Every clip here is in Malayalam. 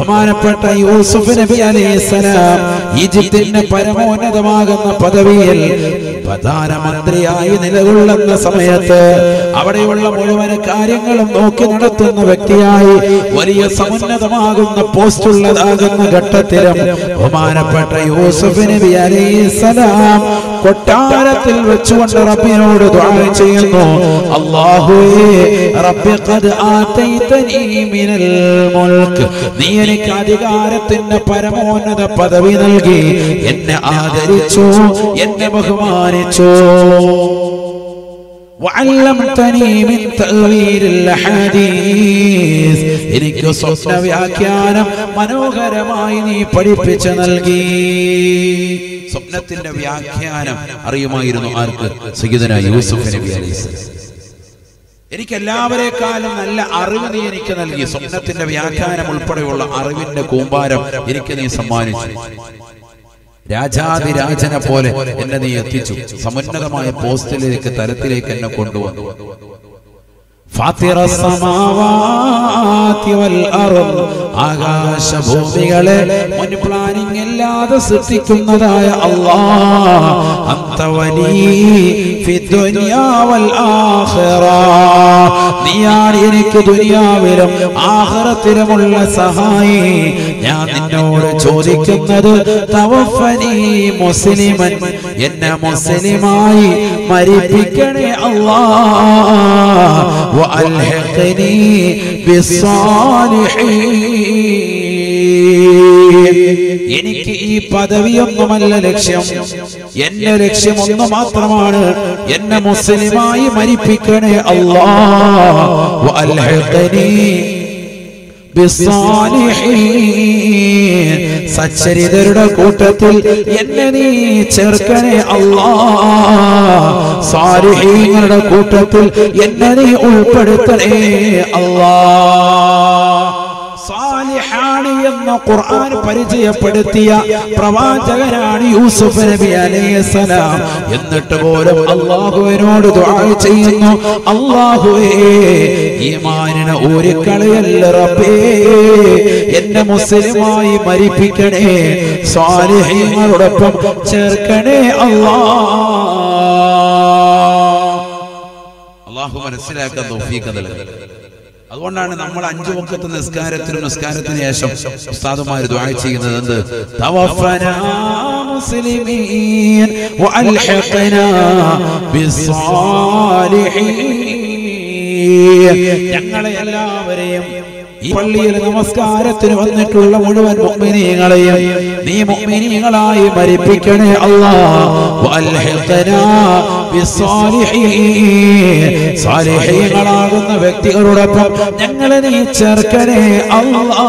ബഹുമാനപ്പെട്ട യൂസുഫ് നബി അലൈഹിസ്സലാം ഈജിപ്തിന്റെ പരമോന്നതമാകുന്ന പദവിയിൽ പ്രധാനമന്ത്രിയായി നിലകൊള്ളുന്ന സമയത്ത് അവിടെയുള്ള മുഴുവൻ കാര്യങ്ങളും നോക്കി നടത്തുന്ന വ്യക്തിയായി വലിയ സമുന്നതമാകുന്ന പോസ്റ്റുള്ളതാകുന്ന ഘട്ടത്തിലും ബഹുമാനപ്പെട്ട യൂസുഫ് നബി അലൈഹിസ്സലാം കൊട്ടാരത്തിൽ വെച്ചുകൊണ്ട് റബ്ബിനോട് ദുആ ചെയ്യുന്നു അല്ലാഹുവേ റബ്ബി ഖദ് ആതൈതനി മിനൽ മുൽക്ക് നീ എനിക്ക് അധികാരത്തിന്റെ പരമോന്നത പദവി നൽകി എന്നെ ആദരിച്ചു എന്നെ ബഹുമാനിച്ചു وعلمتني من تأويل الأحاديث എനിക്ക് സ്വപ്ന വ്യാഖ്യാനം മനോഹരമായി നീ പഠിപ്പിച്ചു നൽകി സ്വപ്നത്തിന്റെ വ്യാഖ്യാനം അറിയുമായിരുന്നു ആർക്ക് സയ്യിദന യൂസുഫ് നബി അലൈഹിസ്സലാം എനിക്ക് എല്ലാവരെക്കാളും നല്ല അറിവ് നീ എനിക്ക് നൽകി സ്വപ്നത്തിന്റെ വ്യാഖ്യാനം ഉൾപ്പെടെയുള്ള അറിവിന്റെ കൂമ്പാരം എനിക്ക് നീ സമ്മാനിച്ചു രാജാതിരാജനെ പോലെ എന്നെ നീ എത്തിച്ചു സമുന്നതമായ പോസ്റ്റിലേക്ക് തലത്തിലേക്ക് എന്നെ കൊണ്ടുവന്നു ഫാത്തിറ സമാവാതി വൽ അർദ് ആകാശഭൂമികളെ മുൻ പ്ലാനിംഗ് ഇല്ലാതെ സൃഷ്ടിക്കുന്നതായ അല്ലാഹ് അന്ത വലി ഫി ദുനിയാ വൽ ആഖിറ നീയാണ് എനിക്ക് ദുനിയാവിലും ആഖിറത്തിലുമുള്ള സഹായി ഞാൻ നിന്നോട് ചോദിക്കുന്നത് തവഫനി മുസ്ലിമൻ എന്നെ മുസ്ലിമായി മരിപ്പിക്കണേ അല്ലാഹ് وألحقني بالصالحين എനിക്ക് ഈ പദവിയൊന്നുമല്ല ലക്ഷ്യം എന്റെ ലക്ഷ്യം ഒന്ന് മാത്രമാണ് എന്നെ മുസ്ലിമായി മരിപ്പിക്കണേ അല്ലാ വഅൽഹിഖനി ബിസ്സാലിഹീൻ. സച്ചരിതരുടെ കൂട്ടത്തിൽ എന്നെ നീ ചേർക്കണേ അല്ലാ സാലിഹീങ്ങളുടെ കൂട്ടത്തിൽ എന്നെ നീ ഉൾപ്പെടുത്തണേ അല്ലാ സാലിഹാണ് എന്ന് ഖുർആൻ പരിചയപ്പെടുത്തിയ പ്രവാചകനാണ് യൂസുഫ് നബി അലൈഹിസ്സലാം എന്നിട്ട് പോലും അള്ളാഹുവിനോട് ദുആ ചെയ്യുന്നു അള്ളാഹുവേ ഈമാനിനെ ഊരിക്കളയല്ല റബ്ബേ എന്നെ മുസ്ലിമായി മരിപ്പിക്കണേ സാലിഹീങ്ങളോടൊപ്പം ചേർക്കണേ അല്ലാ അള്ളാഹു മനസ്സിലാക്കാൻ തൗഫീഖ് നൽകി അതുകൊണ്ടാണ് നമ്മൾ അഞ്ചു വക്കത്ത് നിസ്കാരത്തിനും നിസ്കാരത്തിന് ശേഷം ഉസ്താദുമാർ ദുആ ചെയ്യുന്നത് എന്ത് തവഫനാ മുസ്ലിമീൻ വഅൽഹിഖനാ ബിസ്സാലിഹീൻ ഞങ്ങളെ എല്ലാവരെയും ഈ പള്ളിയിൽ നമസ്കാരത്തിന് വന്നിട്ടുള്ള മുഴുവൻ മുഅ്മിനീങ്ങളെയും നീ മുഅ്മിനീങ്ങളായി മരിപ്പിക്കണേ അല്ലാഹ് വഅൽഹിഖനാ ബിസ്സാലിഹീൻ സാലിഹീങ്ങളാകുന്ന വ്യക്തികളോടൊപ്പം ഞങ്ങളെ നീ ചേർക്കണേ അല്ലാഹ്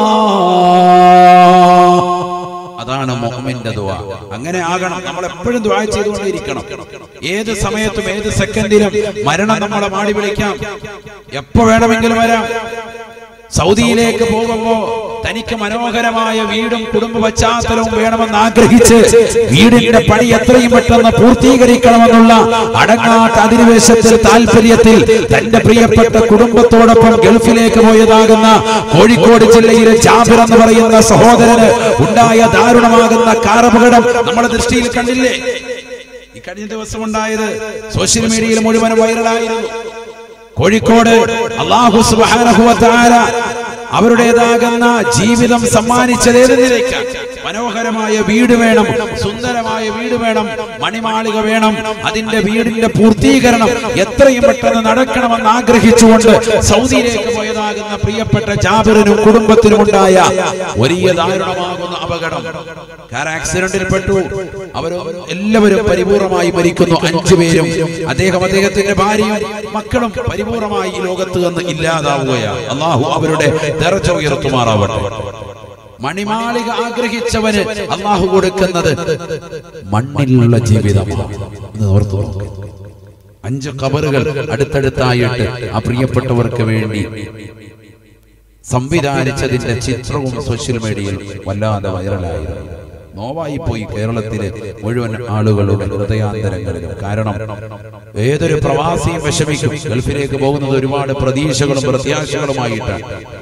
അതാണ് മുഹമ്മിന്റെ ദുആ അങ്ങനെ ആകണം നമ്മൾ എപ്പോഴും ദുആ ചെയ്തുകൊണ്ടിരിക്കണം ഏത് സമയത്തും ഏത് സെക്കൻഡിലും മരണം നമ്മളെ മാടി വിളിക്കാം എപ്പോ വേണമെങ്കിലും വരാം സൗദിയിലേക്ക് പോകുമ്പോ തനിക്ക് മനോഹരമായ വീടും കുടുംബ പശ്ചാത്തലവും വേണമെന്ന് ആഗ്രഹിച്ച് വീടിന്റെ പണി എത്രയും പെട്ടെന്ന് പൂർത്തീകരിക്കണമെന്നുള്ള അടങ്ങാത്ത അധിനിവേശത്തിൽ താല്പര്യത്തിൽ തന്റെ പ്രിയപ്പെട്ട കുടുംബത്തോടൊപ്പം ഗൾഫിലേക്ക് പോയതാകുന്ന കോഴിക്കോട് ജില്ലയിലെ ജാബിർ എന്ന് പറയുന്ന സഹോദരന് ഉണ്ടായ ദാരുണമാകുന്ന കാറപകടം നമ്മുടെ ദൃഷ്ടിയിൽ കണ്ടില്ലേ ഈ കഴിഞ്ഞ ദിവസം ഉണ്ടായത് സോഷ്യൽ മീഡിയയിൽ മുഴുവൻ വൈറലായിരുന്നു കോഴിക്കോട് അള്ളാഹു സുബ്ഹാനഹു വ തആല അവരുടേതാകുന്ന ജീവിതം സമ്മാനിച്ചത് ഏത് നിലയ്ക്കാണ് മനോഹരമായ വീട് വേണം സുന്ദരമായ വീട് വേണം മണിമാളിക വേണം അതിന്റെ വീടിന്റെ പൂർത്തീകരണം എത്രയും പെട്ടെന്ന് നടക്കണമെന്ന് ആഗ്രഹിച്ചുകൊണ്ട് സൗദിയിലേക്ക് പോയതാകുന്ന പ്രിയപ്പെട്ട ജാബിറിനും കുടുംബത്തിനും ഉണ്ടായ വലിയ ദാരുണമാകുന്ന അപകടം കാർ ആക്സിഡന്റിൽ പെട്ടു അവർ എല്ലാവരും പരിപൂർണമായി മരിക്കുന്നു അഞ്ചു പേരും അദ്ദേഹം അദ്ദേഹത്തിന്റെ ഭാര്യയും മക്കളും പരിപൂർണമായി ഈ ലോകത്ത് നിന്ന് ഇല്ലാതാവുകയാണ് അള്ളാഹു അവരുടെ ദർജ ഉയർത്തുമാറാവട്ടെ മണിമാളിക ആഗ്രഹിച്ചവന് അള്ളാഹു കൊടുക്കുന്നത് മണ്ണിലുള്ള ജീവിതമാണ് എന്ന് ഓർത്തു നോക്ക്. അഞ്ച് കബറുകൾ അടുത്തടുത്തായിട്ട് ആ പ്രിയപ്പെട്ടവർക്ക് വേണ്ടി സംവിധാനിച്ചതിന്റെ ചിത്രവും സോഷ്യൽ മീഡിയയിൽ വല്ലാതെ വൈറലായിരുന്നു നോവായി പോയി കേരളത്തിലെ മുഴുവൻ ആളുകളുടെ ഹൃദയാന്തരങ്ങളിലും കാരണം ഏതൊരു പ്രവാസിയും വിഷമിക്കും ഗൾഫിലേക്ക് പോകുന്നത് ഒരുപാട് പ്രതീക്ഷകളും പ്രത്യാശകളുമായിട്ടാണ്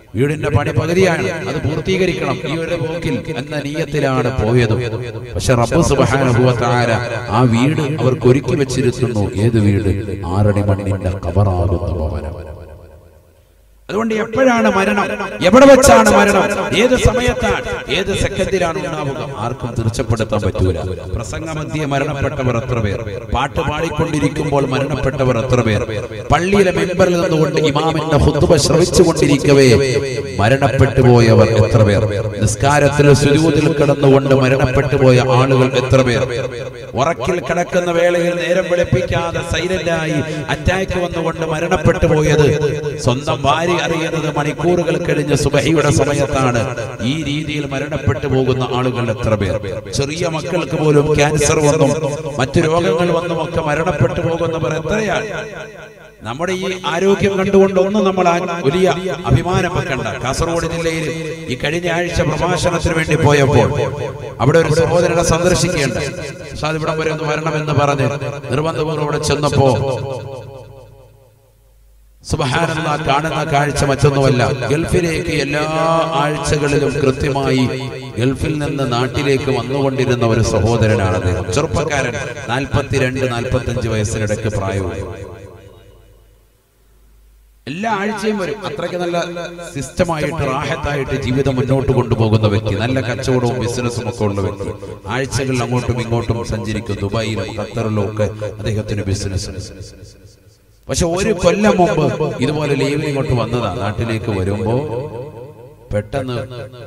വീടിന്റെ പണി പകുതിയാണ് അത് പൂർത്തീകരിക്കണം ഈ ഒരു പോക്കിൽ എന്ന നീയത്തിലാണ് പോയത് പക്ഷെ റബ്ബ് സുബ്ഹാനഹു വ തആല ആ വീട് അവർക്ക് ഒരുക്കി വെച്ചിരുത്തുന്നു ഏത് വീട് ആറടി മണ്ണിന്റെ കബറാകുന്ന ഭവനം അതുകൊണ്ട് എപ്പോഴാണ് മരണം എവിടെ വെച്ചാണ് മരണം ഏത് സമയത്താണ് ഏത് സെക്കൻഡിലാണ് ഉണ്ടാവുക ആർക്കും തീർച്ചപ്പെടുത്താൻ പറ്റൂല പ്രസംഗമധ്യേ മരണപ്പെട്ടവർ എത്ര പേർ പാട്ട് പാടിക്കൊണ്ടിരിക്കുമ്പോൾ മരണപ്പെട്ടവർ എത്ര പേർ പള്ളിയിലെ മെമ്പറിൽ നിന്നുകൊണ്ട് ഇമാമിന്റെ ഹുത്തുബ ശ്രവിച്ചുകൊണ്ടിരിക്കവേ മരണപ്പെട്ടു പോയവർ എത്ര പേർ നിസ്കാരത്തിൽ സുരൂതിൽ കിടന്നുകൊണ്ട് മരണപ്പെട്ടു പോയ ആളുകൾ എത്ര പേർ ഉറക്കിൽ കിടക്കുന്ന വേളയിൽ നേരം വെളുപ്പിക്കാതെ സൈലന്റായി അറ്റാക്ക് വന്നുകൊണ്ട് മരണപ്പെട്ടു പോയത് സ്വന്തം ഭാര്യ അറിയുന്നത് മണിക്കൂറുകൾ കഴിഞ്ഞ് സുബഹിയുടെ സമയത്താണ് ഈ രീതിയിൽ മരണപ്പെട്ടു പോകുന്ന ആളുകൾ എത്ര പേർ ചെറിയ മക്കൾക്ക് പോലും ക്യാൻസർ വന്നും മറ്റു രോഗങ്ങൾ വന്നും ഒക്കെ മരണപ്പെട്ടു പോകുന്നവർ എത്രയാണ് നമ്മുടെ ഈ ആരോഗ്യം കണ്ടുകൊണ്ടൊന്നും നമ്മൾ ആ വലിയ അഭിമാനം വെക്കണ്ട കാസർഗോഡ് ജില്ലയിൽ ഈ കഴിഞ്ഞ ആഴ്ച പ്രഭാഷണത്തിന് വേണ്ടി പോയപ്പോൾ അവിടെ ഒരു സഹോദരനെ സന്ദർശിക്കേണ്ട സാദ് ഇവിടം വരെ ഒന്ന് വരണമെന്ന് പറഞ്ഞ് നിർബന്ധപൂർവ്വം അവിടെ ചെന്നപ്പോ സുബഹാനല്ല കാണുന്ന കാഴ്ച മറ്റൊന്നുമല്ല ഗൾഫിലേക്ക് എല്ലാ ആഴ്ചകളിലും കൃത്യമായി ഗൾഫിൽ നിന്ന് നാട്ടിലേക്ക് വന്നുകൊണ്ടിരുന്ന ഒരു സഹോദരനാണ് അദ്ദേഹം ചെറുപ്പക്കാരൻ നാൽപ്പത്തിരണ്ട് നാൽപ്പത്തഞ്ച് വയസ്സിനിടയ്ക്ക് പ്രായമുണ്ട് എല്ലാ ആഴ്ചയും വരും അത്രയ്ക്ക് നല്ല സിസ്റ്റമായിട്ട് റാഹത്തായിട്ട് ജീവിതം മുന്നോട്ട് കൊണ്ടുപോകുന്ന വ്യക്തി നല്ല കച്ചവടവും ബിസിനസ്സും ഒക്കെ ഉള്ള വ്യക്തി ആഴ്ചകളിൽ അങ്ങോട്ടും ഇങ്ങോട്ടും സഞ്ചരിക്കും ദുബായിലും ഖത്തറിലും ഒക്കെ അദ്ദേഹത്തിന് ബിസിനസ് പക്ഷെ ഒരു കൊല്ലം മുമ്പ് ഇതുപോലെ ലീവിൽ ഇങ്ങോട്ട് വന്നതാ നാട്ടിലേക്ക് വരുമ്പോ പെട്ടെന്ന്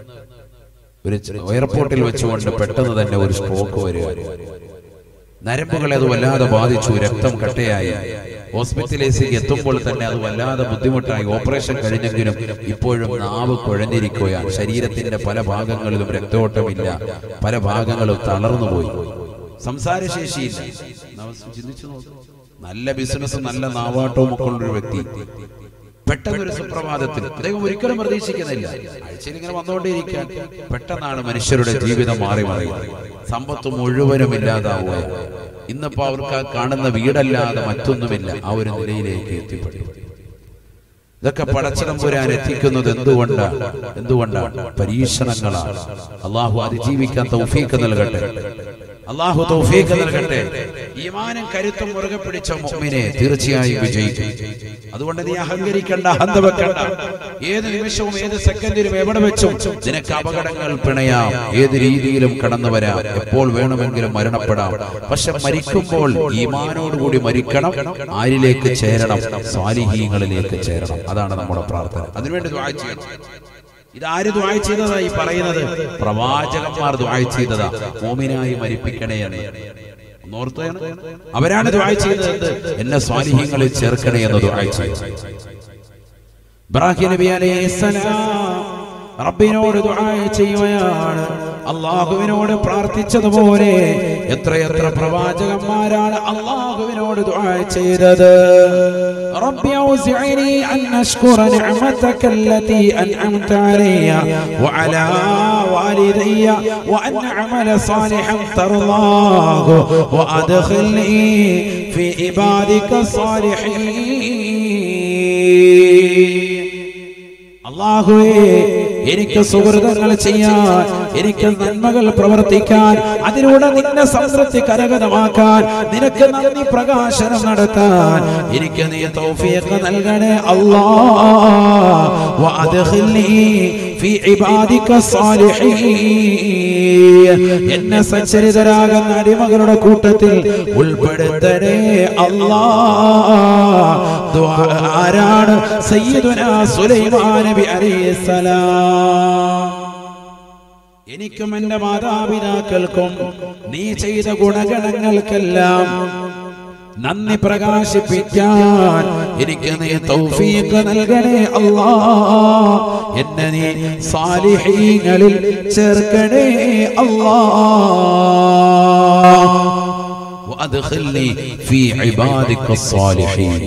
ഒരു ചെ- എയർപോർട്ടിൽ വെച്ചുകൊണ്ട് പെട്ടെന്ന് തന്നെ ഒരു സ്ട്രോക്ക് വരിക നരമ്പുകളെ അത് വല്ലാതെ ബാധിച്ചു രക്തം കട്ടയായി ഹോസ്പിറ്റലിലേക്ക് എത്തുമ്പോൾ തന്നെ അത് വല്ലാതെ ബുദ്ധിമുട്ടായി ഓപ്പറേഷൻ കഴിഞ്ഞെങ്കിലും ഇപ്പോഴും നാവ് കുഴഞ്ഞിരിക്കുകയാണ് ശരീരത്തിന്റെ പല ഭാഗങ്ങളിലും രക്തോട്ടമില്ല പല ഭാഗങ്ങളും തളർന്നുപോയി സംസാരശേഷിയില്ല നാം ചിന്തിച്ചു നോക്കൂ. നല്ല ബിസിനസ്സും നല്ല നാവാട്ടവും ഒക്കെ ഉള്ളൊരു വ്യക്തി പെട്ടെന്ന് ഒരു സുപ്രഭാതത്തിൽ അദ്ദേഹം ഒരിക്കലും പ്രതീക്ഷിക്കുന്നില്ല ആഴ്ചയിൽ ഇങ്ങനെ വന്നുകൊണ്ടേയിരിക്കാൻ പെട്ടെന്നാണ് മനുഷ്യരുടെ ജീവിതം മാറി മറിയുന്നത് സമ്പത്ത് മുഴുവനും ഇല്ലാതാവുക ഇന്നിപ്പോ അവർക്ക് ആ കാണുന്ന വീടല്ലാതെ മറ്റൊന്നുമില്ല ആ ഒരു നിലയിലേക്ക് എത്തിപ്പെട്ടു ഇതൊക്കെ പടച്ചതമ്പുരാൻ എത്തിക്കുന്നത് എന്തുകൊണ്ടാണ് എന്തുകൊണ്ടാണ് പരീക്ഷണങ്ങളാണ് അള്ളാഹു അതിജീവിക്കാൻ തൗഫീക്ക് നൽകട്ടെ അള്ളാഹു തൗഫീക്ക് നൽകട്ടെ ഈമാനും കരുത്തും മുറുകെ പിടിച്ച മുഅ്മിനെ തീർച്ചയായും വിജയിക്കും അതുകൊണ്ട് നീ അഹങ്കരിക്കണ്ട അഹന്ത വെക്കണ്ട ഏത് നിമിഷവും ഏത് സെക്കൻഡിലും എവിടെ വെച്ചും നിനക്ക് അപകടങ്ങൾ പിണയാം ഏത് രീതിയിലും കടന്നു വരാം എപ്പോൾ വേണമെങ്കിലും മരണപ്പെടാം പക്ഷെ മരിക്കുമ്പോൾ ഈമാനോടുകൂടി മരിക്കണം ആരിലേക്ക് ചേരണം സ്വാലിഹീങ്ങളിലേക്ക് ചേരണം അതാണ് നമ്മുടെ പ്രാർത്ഥന അതിനുവേണ്ടി ദ്വാ ചെയ്യണം ഇതാര് ദ്വായ ചെയ്തതാ ഈ പറയുന്നത് പ്രവാചകന്മാർ ദ്വായ ചെയ്തതാ മോമിനായി മരിപ്പിക്കണേ എന്ന് ഒന്നോർത്താണ് അവരാണ് ദ്വായ ചെയ്തത് എന്നെ സ്വാലിഹ്യങ്ങളിൽ ചേർക്കണേ എന്ന് ദ്വായ ചെയ്തു ഇബ്രാഹിം നബി അലൈഹിസ്സലാം റബ്ബിനോട് ദുആ ചെയ്യുകയാണ് അള്ളാഹുവിനോട് പ്രാർത്ഥിച്ചതുപോലെ എത്രയെത്ര പ്രവാചകന്മാരാണ് അള്ളാഹുവിനോട് ദുആ ചെയ്തത് റബ്ബി ഔസിഅനി അൻ അഷ്കുറ നിഅമതക التي أنعمت علي وعلى والدي وأن أعمل صالحا ترضاه وأدخلني في عبادك الصالحين അള്ളാഹുവേ എനിക്ക് സുഹൃതങ്ങൾ ചെയ്യാൻ എനിക്ക് നന്മകൾ പ്രവർത്തിക്കാൻ അതിലൂടെ നിന്റെ സംതൃപ്തി കരകതമാക്കാൻ നിനക്ക് നന്ദി പ്രകാശനം നടത്താൻ എനിക്ക് നീ തൗഫീഖ് നൽകണേ അല്ലാ വഅദ്ഖിൽനി ഫീ ഇബാദിക സാലിഹീൻ എന്നെ സച്ചരിതരാകുന്ന അടിമകളുടെ കൂട്ടത്തിൽ ഉൾപ്പെടുത്തണേ അല്ലാ ദുആ ആരാണ് സയ്യിദുനാ സുലൈമാൻ നബി അലൈഹിസ്സലാം എനിക്കും എന്റെ മാതാപിതാക്കൾക്കും നീ ചെയ്ത ഗുണഗണങ്ങൾക്കെല്ലാം നന്ദി പ്രകാശിപ്പിക്കാൻ എനിക്ക് നീ തൗഫീഖ് നൽകണേ അല്ലാ എന്നെ നീ സാലിഹീങ്ങളിൽ ചേർക്കണേ അല്ലാ وأدخلني في عبادك الصالحين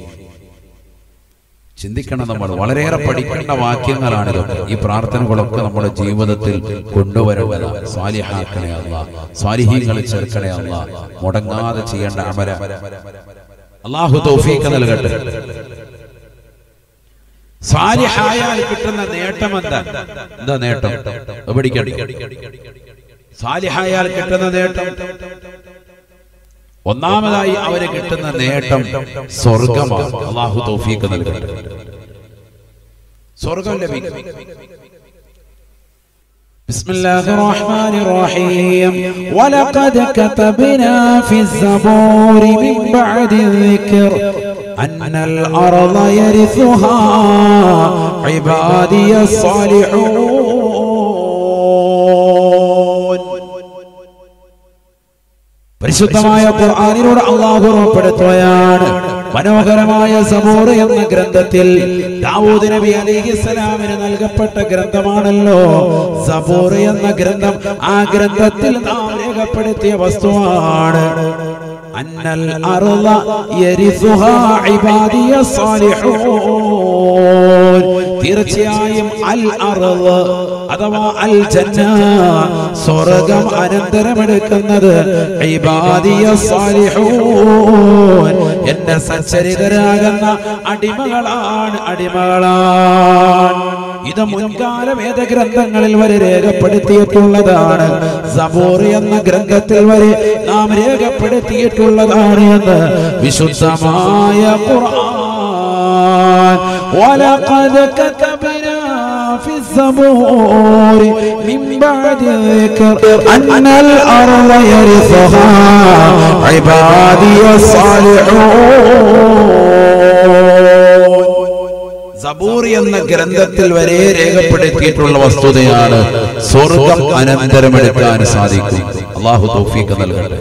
ചിന്തിക്കണം നമ്മൾ വളരെയേറെ പഠിക്കേണ്ട വാക്യങ്ങളാണ് ഇതൊക്കെ ഈ പ്രാർത്ഥനകളൊക്കെ നമ്മുടെ ജീവിതത്തിൽ കൊണ്ടുവരേണ്ടതാണ് സ്വാലിഹാക്കണേ അല്ല സ്വാലിഹീങ്ങളിൽ ചേർക്കണേ അല്ല മുടങ്ങാതെ ചെയ്യേണ്ട അമര അള്ളാഹു തൗഫീഖ് നൽകട്ടെ സാലിഹായാൽ കിട്ടുന്ന നേട്ടം എന്താ എന്താ നേട്ടം അത് പഠിക്കണ്ടേ സാലിഹായാൽ കിട്ടുന്ന നേട്ടം ഒന്നാമതായി അവന് കിട്ടുന്ന നേട്ടം സ്വർഗമാണ് അള്ളാഹു തൗഫീഖ് നൽകട്ടെ സ്വർഗം ലഭിക്കും بسم الله الرحمن الرحيم ولقد كتبنا في الزبور من بعد الذكر أن الأرض يرثها عبادي الصالحون പരിശുദ്ധമായ ഖുർആനിലൂടെ അള്ളാഹു ഉറപ്പെടുത്തുകയാണ് മനോഹരമായ സമൂറ എന്ന ഗ്രന്ഥത്തിൽ ദാവൂദ് നബി അലിഹിസ്സലാമിന് നൽകപ്പെട്ട ഗ്രന്ഥമാണല്ലോ സബൂർ എന്ന ഗ്രന്ഥം ആ ഗ്രന്ഥത്തിൽ നാം രേഖപ്പെടുത്തിയ വസ്തുവാണ് അന്നൽ അർള യരിസുഹാ ഇബാദിയ സാലിഹൂൻ തീർച്ചയായും അൽ അർള അഥവാ അൽ ജന്ന സ്വർഗം അനന്തരമെടുക്കുന്നത് ഇബാദിയ സാലിഹൂൻ എന്റെ സച്ചരിതരാകുന്ന അടിമകളാണ് അടിമകളാണ് ഇത് മുൻകാല വേദഗ്രന്ഥങ്ങളിൽ വരെ രേഖപ്പെടുത്തിയിട്ടുള്ളതാണ് സബൂർ എന്ന ഗ്രന്ഥത്തിൽ വരെ നാം രേഖപ്പെടുത്തിയിട്ടുള്ളതാണ് എന്ന് വിശുദ്ധമായ ഖുർആൻ ولقد كتبنا في الزبور من بعد الذكر أن الأرض يرثها عبادي الصالحون സബൂർ എന്ന ഗ്രന്ഥത്തിൽ വരെ രേഖപ്പെടുത്തിയിട്ടുള്ള വസ്തുതയാണ് സ്വർഗം അനന്തരമെടുക്കാൻ സാധിക്കും അള്ളാഹു തൗഫീഖ് നൽകട്ടെ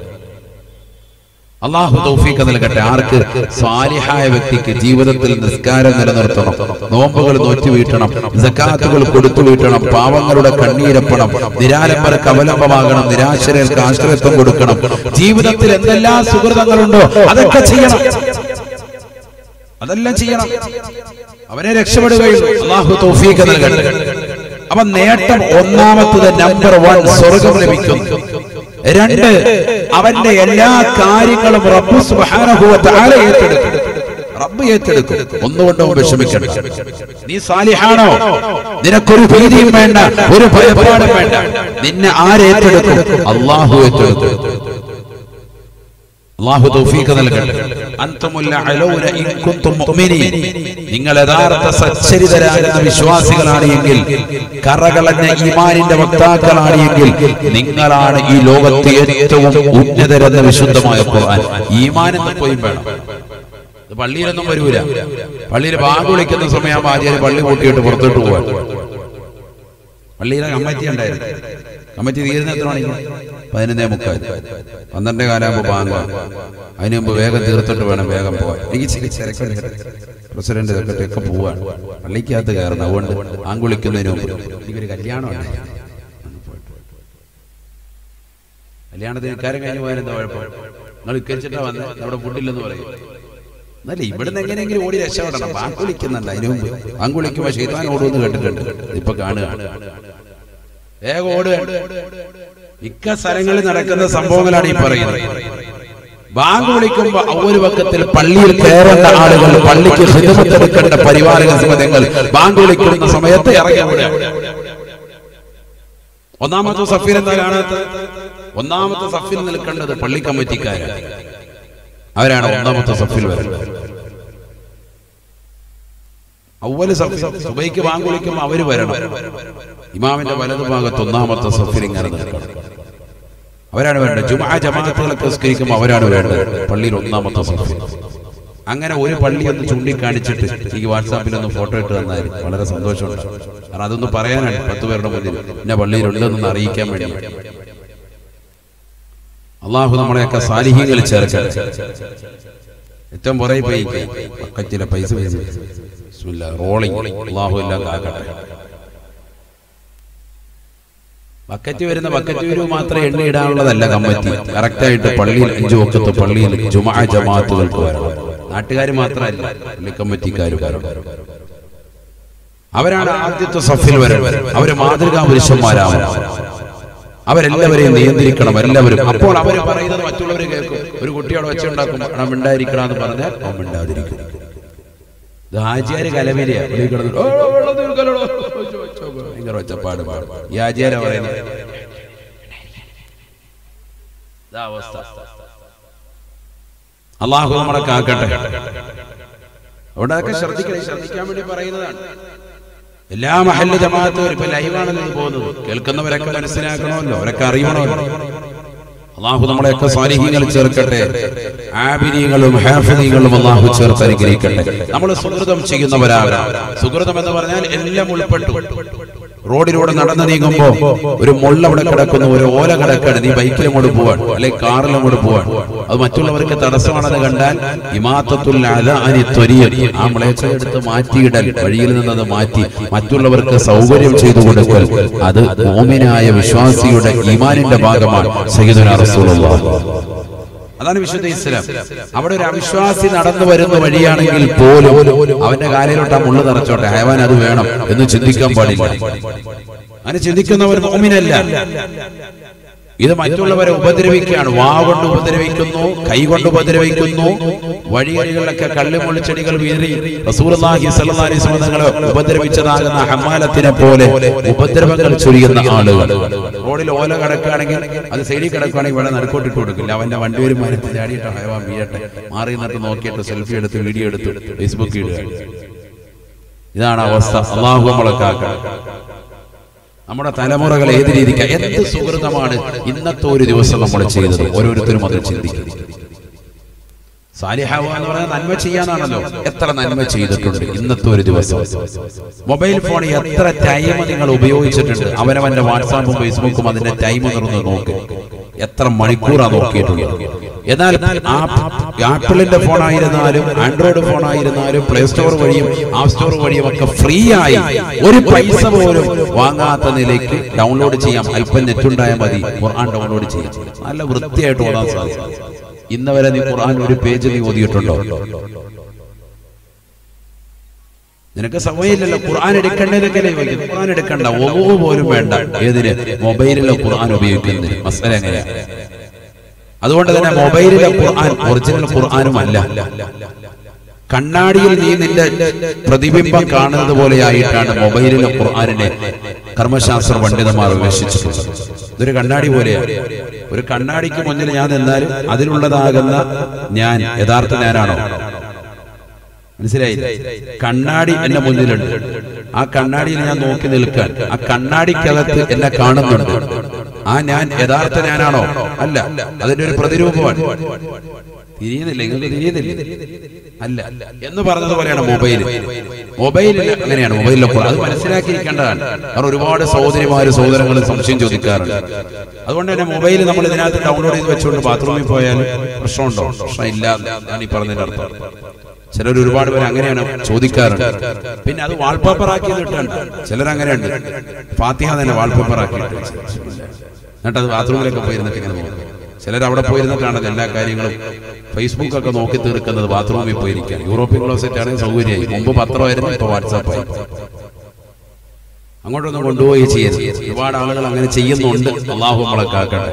അള്ളാഹു തൗഫീഖ് നൽകട്ടെ ആർക്ക് സ്വാലിഹായ വ്യക്തിക്ക് ജീവിതത്തിൽ നിസ്കാരം നിലനിർത്തണം നോമ്പുകൾ നോറ്റു വീട്ടണം സക്കാത്തുകൾ കൊടുത്തു വീട്ടണം പാവങ്ങളുടെ കണ്ണീരപ്പണം നിരാലംബർക്ക് അവലംബമാകണം നിരാശരർക്ക് ആശ്രയത്വം കൊടുക്കണം ജീവിതത്തിൽ എന്തെല്ലാം സുഹൃതങ്ങളുണ്ടോ അതൊക്കെ ചെയ്യണം അതെല്ലാം ചെയ്യണം അവനെ രക്ഷപ്പെടുകയുള്ളൂ അള്ളാഹു തൗഫീഖ് നൽകട്ടെ അപ്പൊ നേട്ടം ഒന്നാമത്തത് നമ്പർ വൺ സ്വർഗം ലഭിക്കുന്നു രണ്ട് അവന്റെ എല്ലാ കാര്യങ്ങളും റബ്ബു സുബ്ഹാനഹു വ തആല ഏറ്റെടുക്കും റബ്ബ് ഏറ്റെടുക്കും ഒന്നുകൊണ്ടും വിഷമിക്കണം നീ സാലിഹാണോ നിനക്കൊരു ഭീതിയും വേണ്ട ഒരു ഭയപ്പാടും വേണ്ട നിന്നെ ആരേറ്റെടുക്കും അള്ളാഹു ഏറ്റെടുക്കും അള്ളാഹു തൗഫീഖ് നൽകട്ടെ അൻതുമുൽ അലൗന ഇൻ കുൻതും മുഅ്മിനീൻ നിങ്ങൾ യഥാർത്ഥ സച്ചരിതരാകുന്ന വിശ്വാസികളാണ് എങ്കിൽ കറകളഞ്ഞ ഈമാനിന്റെ വക്താക്കളാണ് എങ്കിൽ നിങ്ങളാണ് ഈ ലോകത്തെ ഏറ്റവും ഉന്നതരെന്ന വിശുദ്ധമായ ഖുർആൻ ഈമാൻ എന്ന് പോയി വേണം ഇത് പള്ളിയിലൊന്നും വരൂല പള്ളിയിൽ ബാഗ് വിളിക്കുന്ന സമയം ആദ്യം പള്ളി കൂട്ടിയിട്ട് പുറത്തോട്ട് പോവാൻ പള്ളിയിലെ കമ്മിറ്റി ഉണ്ടായിരുന്നു കമ്മിറ്റി തീരുന്ന എത്ര മണിക്ക് പതിനൊന്നേ മുക്കാൽ പന്ത്രണ്ടേ കാലാകുമ്പോൾ ബാങ്ക് അതിന് മുമ്പ് വേഗം തീർത്തിട്ട് വേണം വേഗം പോകാൻ എനിക്ക് ചില തിരക്കുണ്ട് പ്രസിഡന്റ് സെക്രട്ടറി ഒക്കെ പോവാണ് പള്ളിക്കകത്ത് കയറണം അതുകൊണ്ട് ആങ്കുളിക്കുന്നതിന് മുമ്പ് എനിക്കൊരു കല്യാണം ഉണ്ട് കല്യാണത്തിന് ഇക്കാരം കഴിഞ്ഞ് പോയാൽ എന്താ കുഴപ്പം നിങ്ങൾ ഇക്കരിച്ചിട്ടാ വന്നത് നമ്മുടെ ഫുഡില്ലെന്ന് പറയും എന്നല്ല ഇവിടുന്ന് എങ്ങനെയെങ്കിലും ഓടി രക്ഷപ്പെടണം ബാങ്ക് വിളിക്കുന്നുണ്ട് അതിന് മുമ്പ് ബാങ്ക് വിളിക്കുമ്പോൾ ഷെയ്ത്താൻ ഓടുമെന്ന് കേട്ടിട്ടുണ്ട് ഇപ്പൊ കാണുക വേഗം ഓടുക മിക്ക സ്ഥലങ്ങളിൽ നടക്കുന്ന സംഭവങ്ങളാണ് ഈ പറയുന്നത് ബാങ്ക് വിളിക്കുമ്പോ ഒരു പക്കത്തിൽ പള്ളിയിൽ കയറേണ്ട ആളുകൾ പള്ളിക്ക് ഹിതമത്തെടുക്കേണ്ട പരിവാരക സമയങ്ങൾ ബാങ്ക് വിളിക്കുന്ന സമയത്ത് ഇറങ്ങി ഓടുക ഒന്നാമത്തെ സഫീർ എന്താ കാണാത്തത് ഒന്നാമത്തെ സഫിൽ നിൽക്കേണ്ടത് പള്ളി കമ്മിറ്റിക്കാരാണ് അവരാണ് ഒന്നാമത്തെ സഫിൽ വരുന്നത് അവല് സുബൈക്ക് ബാങ്ക് വിളിക്കുമ്പോൾ അവര് വരണം ഇമാമിന്റെ വലതു ഭാഗത്ത് ഒന്നാമത്തെ സഫിൽ ഇങ്ങനെ നിൽക്കണം അവരാണ് വേണ്ടത് ജുമാ ജമാഅത്തുകളൊക്കെ സ്കരിക്കുമ്പോൾ അവരാണ് വേണ്ടത് പള്ളിയിൽ ഒന്നാമത്തെ സഫിൽ അങ്ങനെ ഒരു പള്ളി ഒന്ന് ചൂണ്ടിക്കാണിച്ചിട്ട് എനിക്ക് വാട്സാപ്പിൽ ഒന്ന് ഫോട്ടോ ഇട്ട് തന്നാൽ വളരെ സന്തോഷമുണ്ട് കാരണം അതൊന്ന് പറയാനാണ് പത്ത് പേരുടെ മുന്നിൽ എന്നെ പള്ളിയിലുണ്ടെന്നൊന്ന് അറിയിക്കാൻ വേണ്ടി അള്ളാഹു നമ്മളെയൊക്കെ സാലിഹ്യങ്ങൾ ചേർക്കട്ടെ ഏറ്റവും പുറകെ പോയി പക്കറ്റിലെ പൈസ പൈസ റോളിംഗ് അള്ളാഹു എല്ലാം കാക്കട്ടെ ബക്കറ്റ് വരുന്ന ബക്കറ്റ് വരവ് മാത്രമേ എണ്ണ ഇടാനുള്ളതല്ല കമ്മിറ്റി കറക്റ്റായിട്ട് പള്ളിയിൽ അഞ്ചു വക്കത്ത് പള്ളിയിൽ ജുമാ ജമാഅത്തുകൾക്ക് വരണം നാട്ടുകാർ മാത്രമല്ല പള്ളി കമ്മിറ്റിക്കാർ വരണം അവരാണ് ആദ്യത്തെ സഫിൽ വരുന്നത് അവര് മാതൃകാ പുരുഷന്മാരാവണം അവരെല്ലാവരെയും നിയന്ത്രിക്കണം എല്ലാവരും അപ്പോൾ അവർ പറയുന്നത് മറ്റുള്ളവർ കേൾക്കും ഒരു കുട്ടിയോട് വെച്ചുണ്ടാക്കും പണം മിണ്ടായിരിക്കണം എന്ന് പറഞ്ഞാൽ അവൻ മിണ്ടാതിരിക്കും ഇത് ഹാജിയാര് കലവിലെയാ വെളിയിൽ കിടന്നിട്ട്, "ഓ, വെള്ളം തീർക്കലെടോ." ഭയങ്കര ഒച്ചപ്പാട് പാടും ഈ ഹാജിയാരാ പറയുന്നത് ഇതാ അവസ്ഥ അള്ളാഹു നമ്മളെ കാക്കട്ടെ അവിടെ അതൊക്കെ ശ്രദ്ധിക്കണം ശ്രദ്ധിക്കാൻ വേണ്ടി പറയുന്നതാണ് എല്ലാ മഹല്ല് ജമാഅത്തും ഇപ്പൊ ലൈവാണല്ലോ ഇത് പോകുന്നത് കേൾക്കുന്നവരൊക്കെ മനസ്സിലാക്കണമല്ലോ അവരൊക്കെ അറിയണമല്ലോ അള്ളാഹു നമ്മളെയൊക്കെ സ്വാലിഹീങ്ങൾ ചേർക്കട്ടെ ആബിനികളും ഹാഫിനികളും അള്ളാഹു ചേർത്ത് അനുഗ്രഹിക്കട്ടെ നമ്മൾ സുഹൃതം ചെയ്യുന്നവരാകാം സുഹൃതം എന്ന് പറഞ്ഞാൽ എല്ലാം ഉൾപ്പെട്ടു റോഡിലൂടെ നടന്നു നീങ്ങുമ്പോ ഒരു മുള്ള അവിടെ കിടക്കുന്നു ഒരു ഓല കിടക്കാണ് നീ ബൈക്കിലും കൂടെ പോവാൻ അല്ലെങ്കിൽ കാറിലും കൂടെ പോവാൻ അത് മറ്റുള്ളവർക്ക് തടസ്സമാണെന്ന് കണ്ടാൽ ഇമാത്തത്തുൽ അനി ത്വരിയൻ ആ മുളയച്ച എടുത്ത് മാറ്റിയിടൽ വഴിയിൽ നിന്നത് മാറ്റി മറ്റുള്ളവർക്ക് സൗകര്യം ചെയ്തു കൊടുക്കൽ അത് മോമിനായ വിശ്വാസിയുടെ ഈമാനിന്റെ ഭാഗമാണ് സയ്യിദുനാ റസൂലുള്ളാഹി അതാണ് വിശുദ്ധ ഇസ്ലാം അവിടെ ഒരു അവിശ്വാസി നടന്നു വരുന്ന വഴിയാണെങ്കിൽ പോലും അവന്റെ കാലിലോട്ട് ആ മുള്ളു തറച്ചോട്ടെ ഹയവാൻ അത് വേണം എന്ന് ചിന്തിക്കാൻ പാടില്ല അങ്ങനെ ചിന്തിക്കുന്നവർ മോമിനല്ല ഇത് മറ്റുള്ളവരെ ഉപദ്രവിക്കുകയാണ് വാ കൊണ്ട് ഉപദ്രവിക്കുന്നു കൈ കൊണ്ട് ഉപദ്രവിക്കുന്നു വഴികളിലൊക്കെ കള്ളിമുള്ളിച്ചെടികൾ വീറി റസൂലുള്ളാഹി സ്വല്ലല്ലാഹി അലൈഹി വസല്ലം തങ്ങളെ ഉപദ്രവിച്ചതാകുന്ന ഹമ്മാലത്തിനെ പോലെ ഉപദ്രവങ്ങൾ ചൊരിയുന്ന ആളുകൾ റോഡിൽ ഓല കിടക്കുകയാണെങ്കിൽ അത് സൈഡിൽ കിടക്കുകയാണെങ്കിൽ ഇവിടെ നടുക്കോട്ടിട്ട് കൊടുക്കില്ല അവന്റെ വണ്ടി ഒരു മരത്തിൽ ചാടിയിട്ട് ഹയവാൻ വീഴട്ടെ മാറി നിന്നിട്ട് നോക്കിയിട്ട് സെൽഫി എടുത്ത് വീഡിയോ എടുത്ത് ഫേസ്ബുക്കിൽ ഇടുക ഇതാണ് അവസ്ഥ അള്ളാഹു നമ്മളെ കാക്കണം നമ്മുടെ തലമുറകൾ ഏത് രീതിക്ക് എന്ത് സുഹൃതമാണ് ഇന്നത്തെ ഒരു ദിവസം നമ്മൾ ചെയ്തത് ഓരോരുത്തരും അത് ചിന്തിക്കും സാലിഹാവ എന്ന് പറഞ്ഞാൽ നന്മ ചെയ്യാനാണല്ലോ എത്ര നന്മ ചെയ്തിട്ടുണ്ട് ഇന്നത്തെ ഒരു ദിവസം മൊബൈൽ ഫോൺ എത്ര ടൈം നിങ്ങൾ ഉപയോഗിച്ചിട്ടുണ്ട് അവനവന്റെ വാട്സാപ്പും ഫേസ്ബുക്കും അതിന്റെ ടൈം തുറന്ന് നോക്ക് എത്ര മണിക്കൂറാ നോക്കിയിട്ടുള്ളത് എന്നാൽ ആപ്പിളിന്റെ ഫോൺ ആയിരുന്നാലും ആൻഡ്രോയിഡ് ഫോൺ ആയിരുന്നാലും പ്ലേ സ്റ്റോർ വഴിയും ആപ്പ് സ്റ്റോർ വഴിയും ഒക്കെ ഫ്രീ ആയി ഒരു പൈസ പോലും വാങ്ങാത്ത നിലയ്ക്ക് ഡൗൺലോഡ് ചെയ്യാം അല്പം നെറ്റ് ഉണ്ടായാൽ മതി ഖുർആൻ ഡൗൺലോഡ് ചെയ്യാം നല്ല വൃത്തിയായിട്ട് ഓടാൻ സാധിക്കും ഇന്ന് വരെ നീ ഖുർആൻ ഒരു പേജ് നീ ഓതിയിട്ടുണ്ടോ നിനക്ക് സമയമില്ലല്ലോ ഖുർആൻ എടുക്കേണ്ടതൊക്കെ ചോദിക്കുന്നത് ഖുർആൻ എടുക്കണ്ട ഒന്നു പോലും വേണ്ട ഏതിന് മൊബൈലിലെ ഖുർആൻ ഉപയോഗിക്കുന്നതിന് മസല എങ്ങനെയാ അതുകൊണ്ട് തന്നെ മൊബൈലിലെ ഖുർആൻ ഒറിജിനൽ ഖുർആനും അല്ല കണ്ണാടിയിൽ നീ നിന്റെ പ്രതിബിംബം കാണുന്നത് പോലെ ആയിട്ടാണ് മൊബൈലിലെ ഖുർആാനിനെ കർമ്മശാസ്ത്ര പണ്ഡിതന്മാർ വിമർശിച്ചിട്ടുള്ളത് ഇതൊരു കണ്ണാടി പോലെയാണ് ഒരു കണ്ണാടിക്ക് മുന്നിൽ ഞാൻ നിന്നാലും അതിലുള്ളതാകുന്ന ഞാൻ യഥാർത്ഥ ഞാനാണോ മനസ്സിലായി കണ്ണാടി എന്റെ മുന്നിലുണ്ട് ആ കണ്ണാടിയിൽ ഞാൻ നോക്കി നിൽക്കാൻ ആ കണ്ണാടിക്കകത്ത് എന്നെ കാണുന്നുണ്ട് ആ ഞാൻ യഥാർത്ഥ ഞാനാണോ അല്ല അതിന്റെ ഒരു പ്രതിരൂപമാണ് തിരിയുന്നില്ല നിങ്ങൾക്ക് തിരിയുന്നില്ല അല്ല എന്ന് പറഞ്ഞതുപോലെയാണ് മൊബൈൽ മൊബൈലിൽ അങ്ങനെയാണ് മൊബൈലിലൊക്കെ അത് മനസ്സിലാക്കിയിരിക്കേണ്ടതാണ് കാരണം ഒരുപാട് സഹോദരിമാര് സഹോദരങ്ങൾ സംശയം ചോദിക്കാറുണ്ട് അതുകൊണ്ട് തന്നെ മൊബൈൽ നമ്മൾ ഇതിനകത്ത് ഡൗൺലോഡ് ചെയ്ത് വെച്ചുകൊണ്ട് ബാത്റൂമിൽ പോയാൽ പ്രശ്നമുണ്ടോ പ്രശ്നം ഇല്ല എന്നാണ് ഈ പറഞ്ഞതിന്റെ അർത്ഥം ചിലർ ഒരുപാട് പേര് അങ്ങനെയാണ് ചോദിക്കാറുണ്ട് പിന്നെ അത് വാൾപേപ്പർ ആക്കി ഇട്ടുണ്ട് ചിലർ അങ്ങനെയുണ്ട് ഫാത്തിഹ തന്നെ വാൾപേപ്പർ ആക്കി എന്നിട്ട് അത് ബാത്റൂമിലൊക്കെ പോയിരുന്നിട്ട് ഇങ്ങനെ പോകും ചിലർ അവിടെ പോയിരുന്നിട്ടാണ് എല്ലാ കാര്യങ്ങളും ഫേസ്ബുക്ക് ഒക്കെ നോക്കി തീർക്കുന്നത് ബാത്റൂമിൽ പോയിരിക്കാൻ യൂറോപ്യൻ ക്ലോസറ്റ് ആണെങ്കിൽ സൗകര്യമായി മുമ്പ് പത്രമായിരുന്നു ഇപ്പൊ വാട്സാപ്പായി അങ്ങോട്ടൊന്നും കൊണ്ടുപോയി ചെയ്യരുത് ഒരുപാട് ആളുകൾ അങ്ങനെ ചെയ്യുന്നുണ്ട് അള്ളാഹു നമ്മളെ കാക്കട്ടെ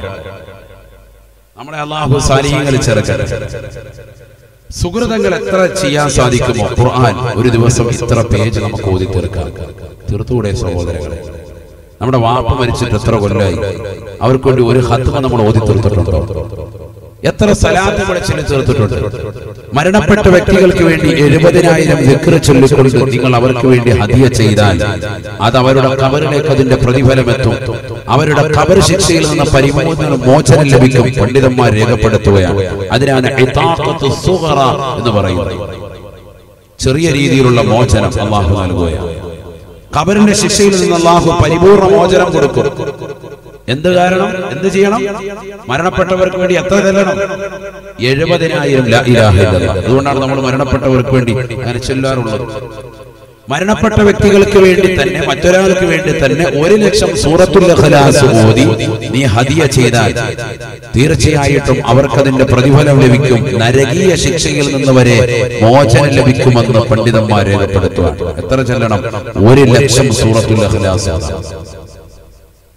നമ്മളെ അള്ളാഹു സാലിഹ്യങ്ങൾ ചേർക്കട്ടെ സുഹൃതങ്ങൾ എത്ര ചെയ്യാൻ സാധിക്കുമോ ഖുർആൻ ഒരു ദിവസം ഇത്ര പേജ് നമുക്ക് ഓതി തീർക്കാം തീർത്തുകൂടെ സഹോദരങ്ങളെ നമ്മുടെ വാപ്പ മരിച്ചിട്ട് എത്ര കൊല്ലായി അവർക്ക് വേണ്ടി ഒരു ഹത്മ നമ്മൾ ഓതി തീർത്തിട്ടുണ്ടോ എത്ര സലാത്തുകളെ ചൊല്ലി തീർത്തിട്ടുണ്ട് മരണപ്പെട്ട വ്യക്തികൾക്ക് വേണ്ടി എഴുപതിനായിരം വിക്ര ചൊല്ലിക്കൊണ്ട് നിങ്ങൾ അവർക്ക് വേണ്ടി ഹദിയ ചെയ്താൽ അത് അവരുടെ കബറിലേക്ക് അതിന്റെ പ്രതിഫലമെത്തും അവരുടെ കബർ ശിക്ഷയിൽ നിന്ന് പരിമോചനം മോചനം ലഭിക്കും പണ്ഡിതന്മാർ രേഖപ്പെടുത്തുകയാണ് അതിനാണ് ഇതാഖത്തു സുഗറ എന്ന് പറയുന്നത് ചെറിയ രീതിയിലുള്ള മോചനം അള്ളാഹു നൽകുകയാണ് കബറിന്റെ ശിക്ഷയിൽ നിന്ന് അള്ളാഹു പരിപൂർണ മോചനം കൊടുക്കും എന്ത് കാരണം എന്ത് ചെയ്യണം മരണപ്പെട്ടവർക്ക് വേണ്ടി എത്ര ചെല്ലണം എഴുപതിനായിരം ലാ ഇലാഹ ഇല്ലല്ലാഹ്. അതുകൊണ്ടാണ് നമ്മൾ മരണപ്പെട്ടവർക്ക് വേണ്ടി അങ്ങനെ ചൊല്ലാറുള്ളത് മരണപ്പെട്ട വ്യക്തികൾക്ക് വേണ്ടി തന്നെ മറ്റൊരാൾക്ക് വേണ്ടി തന്നെ ഒരു ലക്ഷം സൂറത്തുൽ ഇഖ്ലാസ് ഓതി നീ ഹദിയ ചെയ്താൽ തീർച്ചയായിട്ടും അവർക്കതിന്റെ പ്രതിഫലം ലഭിക്കും നരകീയ ശിക്ഷയിൽ നിന്ന് വരെ മോചനം ലഭിക്കുമെന്ന് പണ്ഡിതന്മാർ രേഖപ്പെടുത്തുക എത്ര ചെല്ലണം ഒരു ലക്ഷം സൂറത്തുൽ ഇഖ്ലാസ് ഓതാം.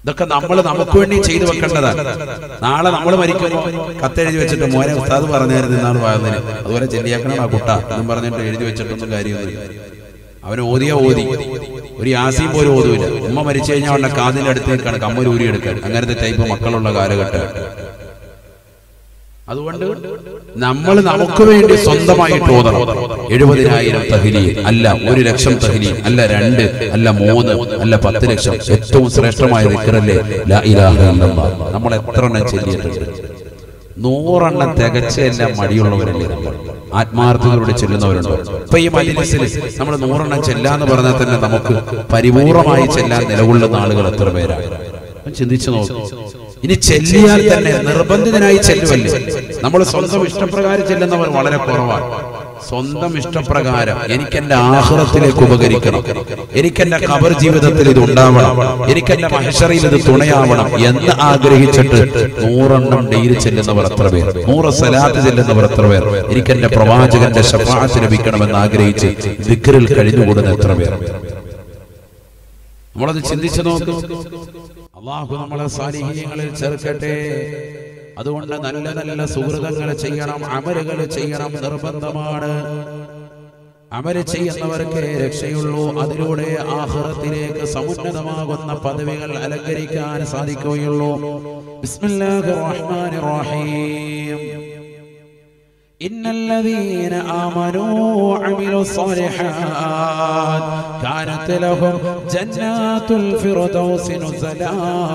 ഇതൊക്കെ നമ്മൾ നമുക്ക് വേണ്ടി ചെയ്തു വെക്കേണ്ടതാണ് നാളെ നമ്മൾ മരിക്കുമ്പോൾ കത്തെഴുതി വെച്ചിട്ട് മോനെ ഉസ്താദ് പറഞ്ഞായിരുന്നു എന്നാണ് പറയുന്നതിന് അതുപോലെ ചെല്ലിയാക്കണം ആ കുട്ട എന്നും പറഞ്ഞിട്ട് എഴുതി വെച്ചിട്ടൊന്നും കാര്യമൊന്നുമില്ല അവന് ഓതിയ ഓതി ഒരു യാസീം പോലും ഓതൂല ഉമ്മ മരിച്ചു കഴിഞ്ഞാൽ അവന്റെ കാതിന്റെ അടുത്ത് നിൽക്കാണ് കമ്മൽ ഊരി എടുക്കാൻ അങ്ങനത്തെ ടൈപ്പ് മക്കളുള്ള കാലഘട്ടം അതുകൊണ്ട് നമ്മൾ നമുക്ക് വേണ്ടി സ്വന്തമായിട്ട് ഓതണം എഴുപതിനായിരം തഹിലി അല്ല ഒരു ലക്ഷം തഹിലി അല്ല രണ്ട് അല്ല മൂന്ന് അല്ല പത്ത് ലക്ഷം ഏറ്റവും ശ്രേഷ്ഠമായ ദിക്കറല്ലേ ലാ ഇലാഹ ഇല്ലല്ലാഹ്. നമ്മൾ എത്ര എണ്ണം ചെല്ലിയിട്ടുണ്ട് നൂറെണ്ണം തികച്ചെല്ലാം മടിയുള്ളവരല്ലേ നമ്മൾ ആത്മാർത്ഥതയോടെ ചെല്ലുന്നവരുണ്ടോ ഇപ്പൊ ഈ മജിലിസിൽ നമ്മൾ നൂറെണ്ണം ചെല്ലാന്ന് പറഞ്ഞാൽ തന്നെ നമുക്ക് പരിപൂർണമായി ചെല്ലാൻ നിലകൊള്ളുന്ന ആളുകൾ എത്ര പേരാണ് ഒന്ന് ചിന്തിച്ചു നോക്കും ഇനി ചെല്ലിയാൽ തന്നെ നിർബന്ധിതനായി ചെല്ലുമല്ലേ നമ്മൾ സ്വന്തം ഇഷ്ടപ്രകാരം ചെല്ലുന്നവർ വളരെ കുറവാണ് സ്വന്തം ഇഷ്ടപ്രകാരം എനിക്ക് എന്റെ ആഹ്റത്തിലേക്ക് ഉപകരിക്കണം എനിക്ക് എന്റെ ഖബർ ജീവിതത്തിൽ ഇത് ഉണ്ടാവണം എനിക്ക് എന്റെ മഹഷറിയിൽ ഇത് തുണയാവണം എന്ന് ആഗ്രഹിച്ചിട്ട് നൂറെണ്ണം ഡെയിലി ചെല്ലുന്നവർ എത്ര പേർ നൂറ് സലാത്ത് ചെല്ലുന്നവർ എത്ര പേർ എനിക്ക് എന്റെ പ്രവാചകന്റെ ശഫാത്ത് ലഭിക്കണമെന്ന് ആഗ്രഹിച്ച് ദിക്റിൽ കഴിഞ്ഞുകൂടുന്ന എത്ര പേർ നമ്മളത് ചിന്തിച്ചു നോക്കും അള്ളാഹു നമ്മളെ സാലിഹ്യങ്ങളിൽ ചേർക്കട്ടെ അതുകൊണ്ട് നല്ല നല്ല സുഹൃതങ്ങൾ ചെയ്യണം അമലുകൾ ചെയ്യണം നിർബന്ധമാണ് അമല് ചെയ്യുന്നവർക്ക് രക്ഷയുള്ളൂ അതിലൂടെ ആഹ്റത്തിലേക്ക് സമുന്നതമാകുന്ന പദവികൾ അലങ്കരിക്കാൻ സാധിക്കുകയുള്ളൂ ബിസ്മില്ലാഹിർ റഹ്മാനിർ റഹീം إن الذين آمنوا وعملوا الصالحات كانت لهم جنات الفردوس نزلا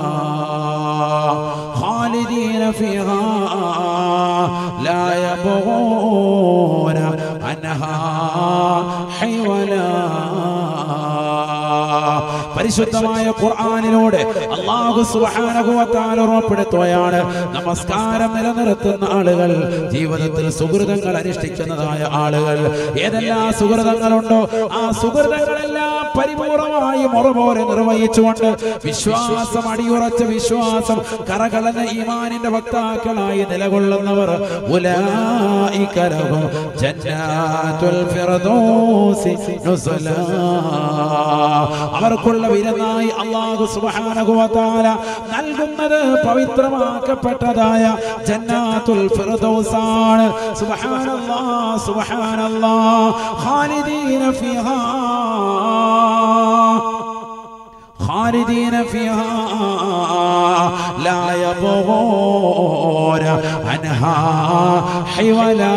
خالدين فيها لا يبغون عنها حولا പരിശുദ്ധമായ ഖുർആനിലൂടെ അള്ളാഹു സുബ്ഹാനഹു വ തആല ഉറപ്പെടുത്തുകയാണ് നമസ്കാരം നിലനിർത്തുന്ന ആളുകൾ ജീവിതത്തിൽ സുഹൃതങ്ങൾ അനുഷ്ഠിക്കുന്നതായ ആളുകൾ ഏതെല്ലാം സുഹൃതങ്ങളുണ്ടോ ആ സുഹൃതങ്ങളെല്ലാം പരിപൂർണമായി മുറപോലെ നിർവഹിച്ചുകൊണ്ട് വിശ്വാസം അടിയുറച്ച വിശ്വാസം കറകളഞ്ഞ ഈമാനിന്റെ വക്താക്കളായി നിലകൊള്ളുന്നവർ ഉലൈക ലഹും ജന്നാത്തുൽ ഫിർദൗസി നുസുലാ അവർക്കുള്ള വിരുന്നായി അള്ളാഹു സുബ്ഹാനഹു വ തആല നൽകുന്നത് പവിത്രമാക്കപ്പെട്ടതായ ജന്നാത്തുൽ ഫിർദൗസാണ് സുബ്ഹാനല്ലാഹ് സുബ്ഹാനല്ലാഹ് ഖാലിദീന ഫിഹാ خالدين فيها لا يبغون عنها حولا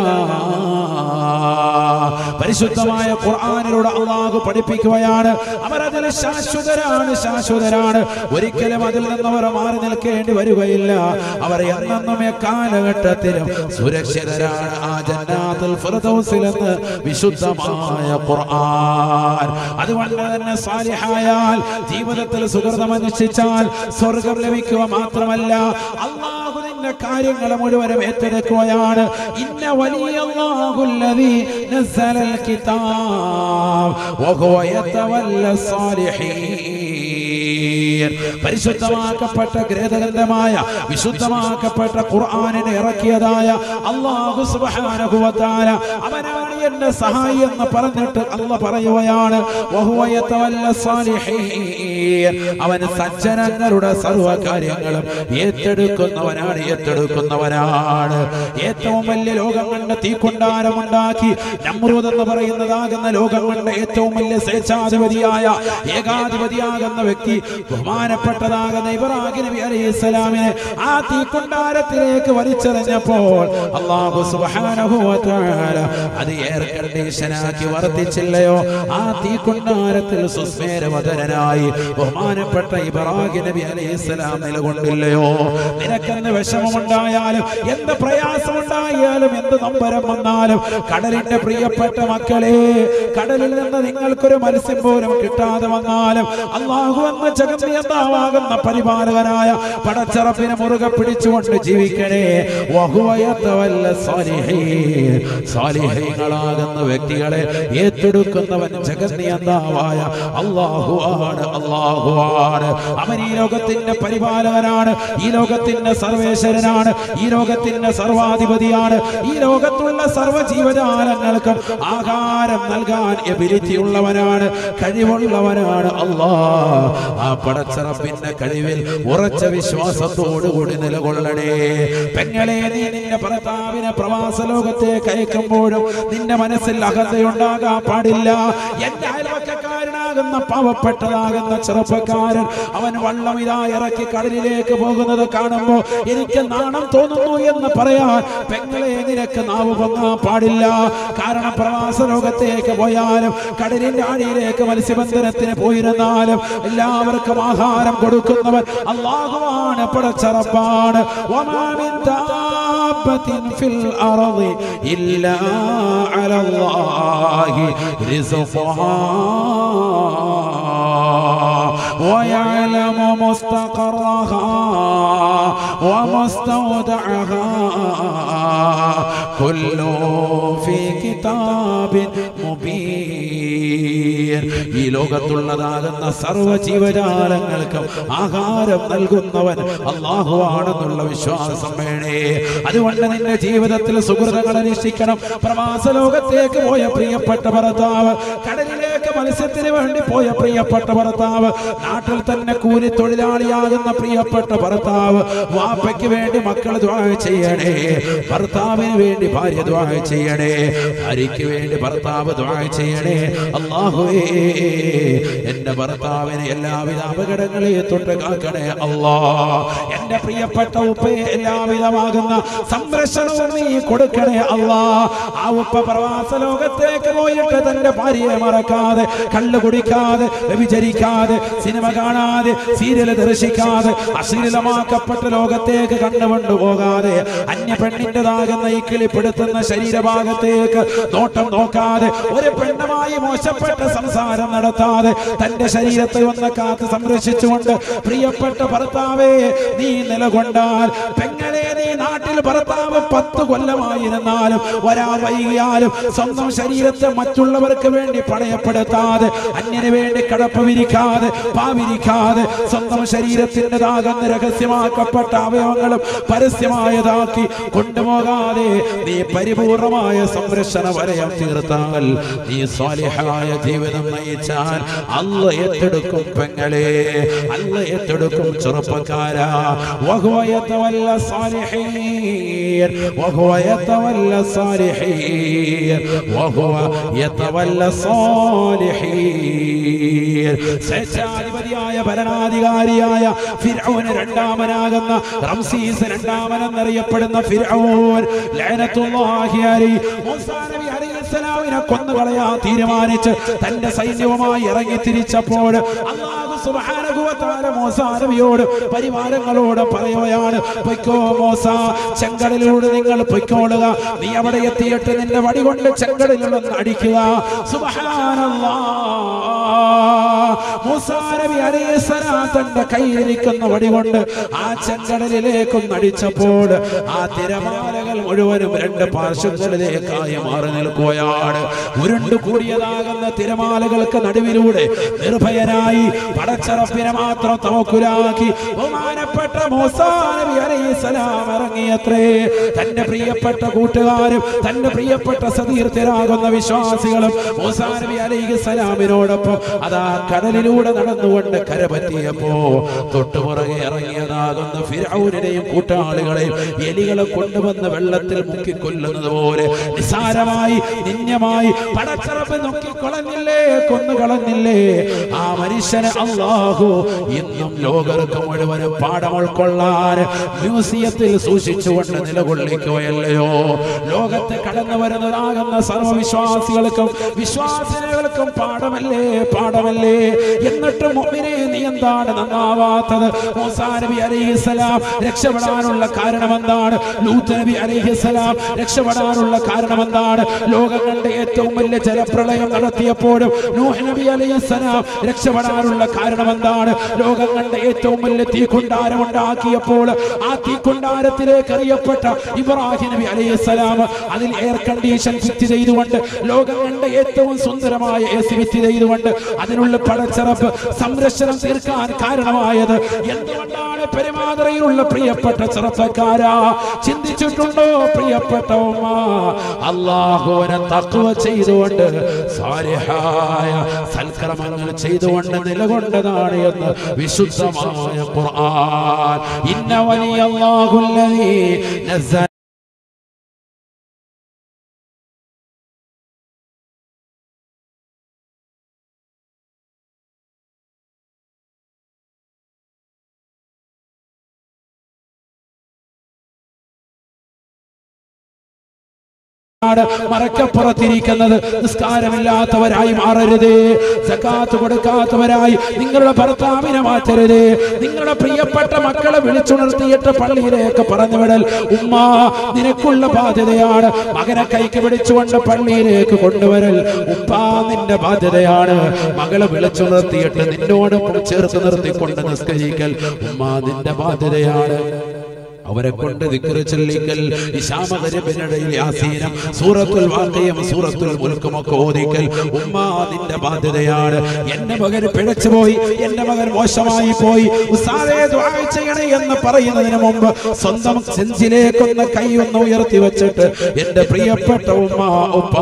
പരിശുദ്ധമായ ഖുർആനിലൂടെ അള്ളാഹു പഠിപ്പിക്കുകയാണ് അവർ അതിൽ ശാശ്വതരാണ് ശാശ്വതരാണ് ഒരിക്കലും അതിൽ നിന്ന് അവർ മാറി നിൽക്കേണ്ടി വരികയില്ല അവർ എന്നെന്നും എക്കാലഘട്ടത്തിലും സുരക്ഷിതരാണ് ആ ജന്നാത്തുൽ ഫിർദൗസിൽ എന്ന് വിശുദ്ധമായ ഖുർആൻ അതുകൊണ്ട് തന്നെ സാലിഹായാൽ ജീവിതത്തിൽ സുഹൃതം അനുഷ്ഠിച്ചാൽ സ്വർഗം ലഭിക്കുക മാത്രമല്ല അള്ളാഹു നിന്റെ കാര്യങ്ങൾ മുഴുവനും ഏറ്റെടുക്കുകയാണ് ഇന്ന വലിയ അല്ലാഹുല്ലദീ നസ്സലൽ കിതാബ് വഹുവ യതവല്ല സാലിഹീൻ പരിശുദ്ധമാക്കപ്പെട്ട ഗ്രന്ഥമായ വിശുദ്ധമാക്കപ്പെട്ട ഖുർആനിനെ ഇറക്കിയതായ അല്ലാഹു സുബ്ഹാനഹു വ തആല അവനാണ് എന്റെ സഹായി എന്ന് പറഞ്ഞിട്ട് അല്ല പറയുകയാണ് വഹുവ യതവല്ല സാലിഹീൻ അവൻ സജ്ജനങ്ങളുടെ സർവ്വ കാര്യങ്ങളും ഏറ്റെടുക്കുന്നവനാണ് ഏറ്റെടുക്കുന്നവനാണ് ഏറ്റവും വലിയ ലോകം കണ്ട് തീക്കൊണ്ടാരമുണ്ടാക്കി നമ്രൂദ് എന്ന് പറയുന്നതാകുന്ന ലോകം കണ്ട ഏറ്റവും വലിയ സ്വേച്ഛാധിപതിയായ ഏകാധിപതിയാകുന്ന വ്യക്തി ബഹുമാനപ്പെട്ടതാകുന്ന ഇബ്രാഹിം നബി അലൈഹി സ്വലാമിനെ ആ തീക്കൊണ്ടാരത്തിലേക്ക് വലിച്ചെറിഞ്ഞപ്പോൾ അള്ളാഹു സുബ്ഹാനഹു വ തആല അത് എയർ കണ്ടീഷനാക്കി വർദ്ധിച്ചില്ലയോ ആ തീക്കൊണ്ടാരത്തിൽ സുസ്മേരവതനായി ബഹുമാനപ്പെട്ട ഇബ്രാഹിം നബി അലൈഹി സ്വലാം നിലകൊണ്ടില്ലയോ നിനക്കെന്ത് വിഷമമുണ്ടായാലും എന്ത് പ്രയാസമുണ്ടായാലും എന്ത് നമ്പരം വന്നാലും കടലിന്റെ പ്രിയപ്പെട്ട മക്കളെ കടലിൽ നിന്ന് നിങ്ങൾക്കൊരു മത്സ്യം പോലും കിട്ടാതെ വന്നാലും അള്ളാഹു എന്ന ജഗന്നിയന്താവാകുന്ന പരിപാലകനായ പടച്ചറപ്പിനെ മുറുകെ പിടിച്ചുകൊണ്ട് ജീവിക്കണേ വഹുവയത്തവല്ല സാലിഹീൻ. സാലിഹീങ്ങളാകുന്ന വ്യക്തികളെ ഏറ്റെടുക്കുന്നവൻ ജഗന്നിയന്താവായ അള്ളാഹു ആണ് അള്ളാഹു അള്ളാഹുവാണ് അവൻ ഈ ലോകത്തിന്റെ പരിപാലകനാണ് ഈ ലോകത്തിന്റെ സർവേശ്വരനാണ് ഈ ലോകത്തിന്റെ സർവാധിപതിയാണ് ഈ ലോകത്തുള്ള സർവ്വ ജീവജാലങ്ങൾക്കും ആഹാരം നൽകാൻ എബിലിറ്റി ഉള്ളവനാണ് കഴിവുള്ളവനാണ് അള്ളാ ആ പടച്ചറപ്പിന്റെ കഴിവിൽ ഉറച്ച വിശ്വാസത്തോടുകൂടി നിലകൊള്ളണേ പെങ്ങളെ നീ നിന്റെ ഭർത്താവിനെ പ്രവാസ ലോകത്തേക്ക് അയക്കുമ്പോഴും നിന്റെ മനസ്സിൽ അകതയുണ്ടാകാൻ പാടില്ല എന്റെ അയൽവക്കക്കാരനാകുന്ന പാവപ്പെട്ടതാകുന്ന ചെറുപ്പക്കാരൻ അവൻ വള്ളം ഇതാ ഇറക്കി കടലിലേക്ക് പോകുന്നത് കാണുമ്പോ എനിക്ക് നാണം തോന്നുന്നു എന്ന് പറയാൻ പെങ്ങളെ നിനക്ക് നാവ് പൊങ്ങാൻ പാടില്ല കാരണം പ്രവാസ ലോകത്തേക്ക് പോയാലും കടലിന്റെ ആഴിയിലേക്ക് മത്സ്യബന്ധനത്തിന് പോയിരുന്നാലും എല്ലാവർക്കും ആഹാരം കൊടുക്കുന്നവൻ അള്ളാഹുവാണ് പടച്ചറപ്പാണ് وما من دابة في الأرض إلا على الله رزقها ويعلم مستقرها ومستودعها كل في كتاب مبين ഈ ലോകത്തുള്ളതാകുന്ന സർവ്വ ജീവജാലങ്ങൾക്കും ആഹാരം നൽകുന്നവൻ അള്ളാഹുവാണെന്നുള്ള വിശ്വാസം വേണേ അതുകൊണ്ട് നിന്റെ ജീവിതത്തിൽ സുഹൃതങ്ങൾ അന്വേഷിക്കണം പ്രവാസ ലോകത്തേക്ക് പോയ പ്രിയപ്പെട്ട ഭർത്താവ് കടലിലേക്ക് മത്സ്യത്തിന് വേണ്ടി പോയ പ്രിയപ്പെട്ട ഭർത്താവ് നാട്ടിൽ തന്നെ കൂലി തൊഴിലാളിയാകുന്ന പ്രിയപ്പെട്ട ഭർത്താവ് വാപ്പയ്ക്ക് വേണ്ടി മക്കൾ ദ്വാ ചെയ്യണേ ഭർത്താവിന് വേണ്ടി ഭാര്യ ദ്വാ ചെയ്യണേ ഭാര്യയ്ക്ക് വേണ്ടി ഭർത്താവ് ദ്വാ ചെയ്യണേ അള്ളാഹുവേ എന്റെ ഭർത്താവിന് എല്ലാവിധ അപകടങ്ങളെ തൊട്ട് കാക്കണേ അല്ലാ എന്റെ പ്രിയപ്പെട്ട ഉപ്പയെ എല്ലാവിധമാകുന്ന സംരക്ഷണവും നീ കൊടുക്കണേ അല്ലാ ആ ഉപ്പ പ്രവാസ ലോകത്തേക്ക് പോയിട്ട് തന്റെ ഭാര്യയെ മറക്കാതെ കള്ളു കുടിക്കാതെ വ്യഭിചരിക്കാതെ സിനിമ കാണാതെ സീരിയൽ ദർശിക്കാതെ അശ്ലീലമാക്കപ്പെട്ട ലോകത്തേക്ക് കണ്ടുകൊണ്ടു പോകാതെ അന്യ പെണ്ണിൻ്റെതാകുന്ന ഈ കിളിപ്പെടുത്തുന്ന ശരീരഭാഗത്തേക്ക് നോട്ടം നോക്കാതെ ഒരു പെണ്ണുമായി മോശപ്പെട്ട സംസാരം നടത്താതെ തന്റെ ശരീരത്തെ ഒന്ന് കാത്ത് സംരക്ഷിച്ചുകൊണ്ട് പ്രിയപ്പെട്ട ഭർത്താവേ നീ നിലകൊണ്ടാൽ പെങ്ങളെ നീ നാട്ടിൽ ഭർത്താവ് പത്ത് കൊല്ലമായിരുന്നാലും ഒരാൾ വൈകിയാലും സ്വന്തം ശരീരത്തെ മറ്റുള്ളവർക്ക് വേണ്ടി പണയപ്പെടുത്താതെ അന്യന് വേണ്ടി കടപ്പ് വിരിക്കാതെ പാവിരിക്കാതെ സ്വന്തം ശരീരത്തിൻ്റെതാകുന്ന രഹസ്യമാക്കപ്പെട്ട അവയവങ്ങളും പരസ്യമായതാക്കി കൊണ്ടുപോകാതെ നീ പരിപൂർണമായ സംരക്ഷണ വലയം തീർത്താൽ നീ സ്വാലിഹായ ജീവിതം നയിച്ചാൽ അല്ല ഏറ്റെടുക്കും പെങ്ങളെ അല്ല ഏറ്റെടുക്കും ചെറുപ്പക്കാരാ وهو يتولى الصالحين وهو يتولى الصالحين وهو يتولى الصالحين സ്വേച്ഛാധിപതിയായ ഭരണാധികാരിയായ ഫിർഔന് രണ്ടാമനാകുന്ന റംസീസ് രണ്ടാമൻ എന്നറിയപ്പെടുന്ന ഫിർഔൻ ലഅനത്തുല്ലാഹി അലൈഹി മൂസാ നബി അലൈഹിസ്സലാമിനെ കൊന്നുകളയാൻ തീരുമാനിച്ച് തന്റെ സൈന്യവുമായി ഇറങ്ങി തിരിച്ചപ്പോൾ അല്ലാഹു സുബ്ഹാനഹു വ തആല മൂസാ നബിയോട് പരിവാരങ്ങളോട് പറയുകയാണ് പൊയ്ക്കോ മൂസ ചെങ്കടലിലൂടെ നിങ്ങൾ പൊയ്ക്കോളുക നീ അവിടെ എത്തിയിട്ട് നിന്റെ വടി കൊണ്ട് ചെങ്കടലിലൊന്ന് അടിക്കുക മൂസാ നബി അലൈഹിസ്സലാം തന്റെ കയ്യിലിരിക്കുന്ന വടി കൊണ്ട് ആ ചെങ്കടലിലേക്കൊന്ന് അടിച്ചപ്പോൾ ആ തിരമാലകൾ മുഴുവനും രണ്ട് പാർശ്വങ്ങളിലേക്കായി മാറി നിൽക്കുകയാണ് ഉരുണ്ടു കൂടിയതാകുന്ന തിരമാലകൾക്ക് നടുവിലൂടെ നിർഭയനായി പടച്ചറപ്പിനെ മാത്രം തവക്കുലാക്കി ബഹുമാനപ്പെട്ട മൂസാ നബി അലൈഹിസ്സലാം ഇറങ്ങിയത്രേ തന്റെ പ്രിയപ്പെട്ട കൂട്ടുകാരും തന്റെ പ്രിയപ്പെട്ട സതീർത്ഥരാകുന്ന വിശ്വാസികളും മൂസാ നബി അലൈഹിസ്സലാമിനോടൊപ്പം അതാ കടലിലൂടെ നടന്നുകൊണ്ട് കരപറ്റിയപ്പോ തൊട്ടുപുറകെ ഇറങ്ങിയതാകുന്ന ഫിറൌനെയും കൂട്ടാളികളെയും എലികളെ കൊണ്ടുവന്ന് വെള്ളത്തിൽ മുക്കിക്കൊല്ലുന്നത് പോലെ നിസാരമായി നിന്യമായി പടച്ചറപ്പ് നോക്കിക്കളഞ്ഞില്ലേ കൊന്നുകളഞ്ഞില്ലേ ആ മനുഷ്യനെ അള്ളാഹു ഇന്നും ലോകർക്ക് മുഴുവനും പാഠം ഉൾക്കൊള്ളാൻ മ്യൂസിയത്തിൽ സൂക്ഷിച്ചുകൊണ്ട് നിലകൊള്ളിക്കുകയല്ലയോ ലോകത്ത് കടന്നു വരുന്നതാകുന്ന സർവവിശ്വാസികൾക്കും വിശ്വാസികൾക്കും പാഠമല്ലേ പാഠമല്ലേ എന്നിട്ട് മുഅ്മിനെ നീ എന്താണ് നന്നാവാത്തത് മൂസാ നബി അലൈഹിസ്സലാം രക്ഷപ്പെടാനുള്ള കാരണം എന്താണ് ലൂത്ത് നബി അലൈഹിസ്സലാം രക്ഷപ്പെടാനുള്ള കാരണം എന്താണ് ലോകങ്ങളുടെ ഏറ്റവും വലിയ ജലപ്രളയം നടത്തിയപ്പോഴും നൂഹ് നബി അലൈഹിസ്സലാം രക്ഷപ്പെടാനുള്ള കാരണം കാരണം എന്താണ് ലോകം കണ്ട ഏറ്റവും വലിയ തീക്കുണ്ടാരം ഉണ്ടാക്കിയപ്പോൾ ആ തീക്കുണ്ടാരത്തിലേക്ക് അറിയപ്പെട്ട ഇബ്രാഹിം നബി അലൈഹിസ്സലാം അതിൽ എയർ കണ്ടീഷൻ ഫിറ്റ് ചെയ്തുകൊണ്ട് ലോകം കണ്ട ഏറ്റവും സുന്ദരമായ എ സി ഫിറ്റ് ചെയ്തുകൊണ്ട് അതിനുള്ള പടച്ചിറപ്പ് സംരക്ഷണം തീർക്കാൻ കാരണമായത് എന്തുകൊണ്ടാണ് പെരുമാതറയിലുള്ള പ്രിയപ്പെട്ട ചെറുപ്പക്കാരാ ചിന്തിച്ചിട്ടുണ്ടോ പ്രിയപ്പെട്ട ഉമ്മ അള്ളാഹുവിനെ തക്കുവ ചെയ്തുകൊണ്ട് സാരിഹായ സൽക്രമങ്ങൾ ചെയ്തുകൊണ്ട് നിലകൊണ്ടതാണ് എന്ന് വിശുദ്ധമായ ഖുർആൻ ഇന്ന വലിയ അല്ലാഹുല്ലദീ നസ്സല ആണ് മറക്കപ്പുറത്തിരിക്കുന്നത് നിസ്കാരമില്ലാത്തവരായി മാറരുത് സക്കാത്ത് കൊടുക്കാത്തവരായി നിങ്ങളുടെ ഭർത്താവിനെ മാറ്റരുത് നിങ്ങളുടെ പ്രിയപ്പെട്ട മക്കളെ വിളിച്ചുണർത്തിയിട്ട് പള്ളിയിലേക്ക് പറഞ്ഞു വിടൽ ഉമ്മ നിനക്കുള്ള ബാധ്യതയാണ് മകനെ കൈക്ക് പിടിച്ചുകൊണ്ട് പള്ളിയിലേക്ക് കൊണ്ടുവരൽ ഉപ്പ നിന്റെ ബാധ്യതയാണ് മകളെ വിളിച്ചുണർത്തിയിട്ട് നിന്നോടൊപ്പം ചേർത്ത് നിർത്തിക്കൊണ്ട് നിസ്കരിക്കൽ ഉമ്മ നിന്റെ ബാധ്യതയാണ് അവരെ കൊണ്ട് ദിക്റ് ചൊല്ലിക്കൽ ഇശാമകരിടയിൽ യാസീനം സൂറത്തുൽ വാഖിയം സൂറത്തുൽ മുൽക്കും ഒക്കെ ഓദിക്കൽ ഉമ്മ നിന്റെ ബാധ്യതയാണ് എന്റെ മകൻ പിഴച്ചു പോയി എന്റെ മകൻ മോശമായി പോയി ഉസ്താദേ ദുആ ചെയ്യണേ എന്ന് പറയുന്നതിന് മുമ്പ് സ്വന്തം സെഞ്ചിലേക്കൊന്ന് കൈ ഒന്ന് ഉയർത്തി വെച്ചിട്ട് എന്റെ പ്രിയപ്പെട്ട ഉമ്മ ഉപ്പ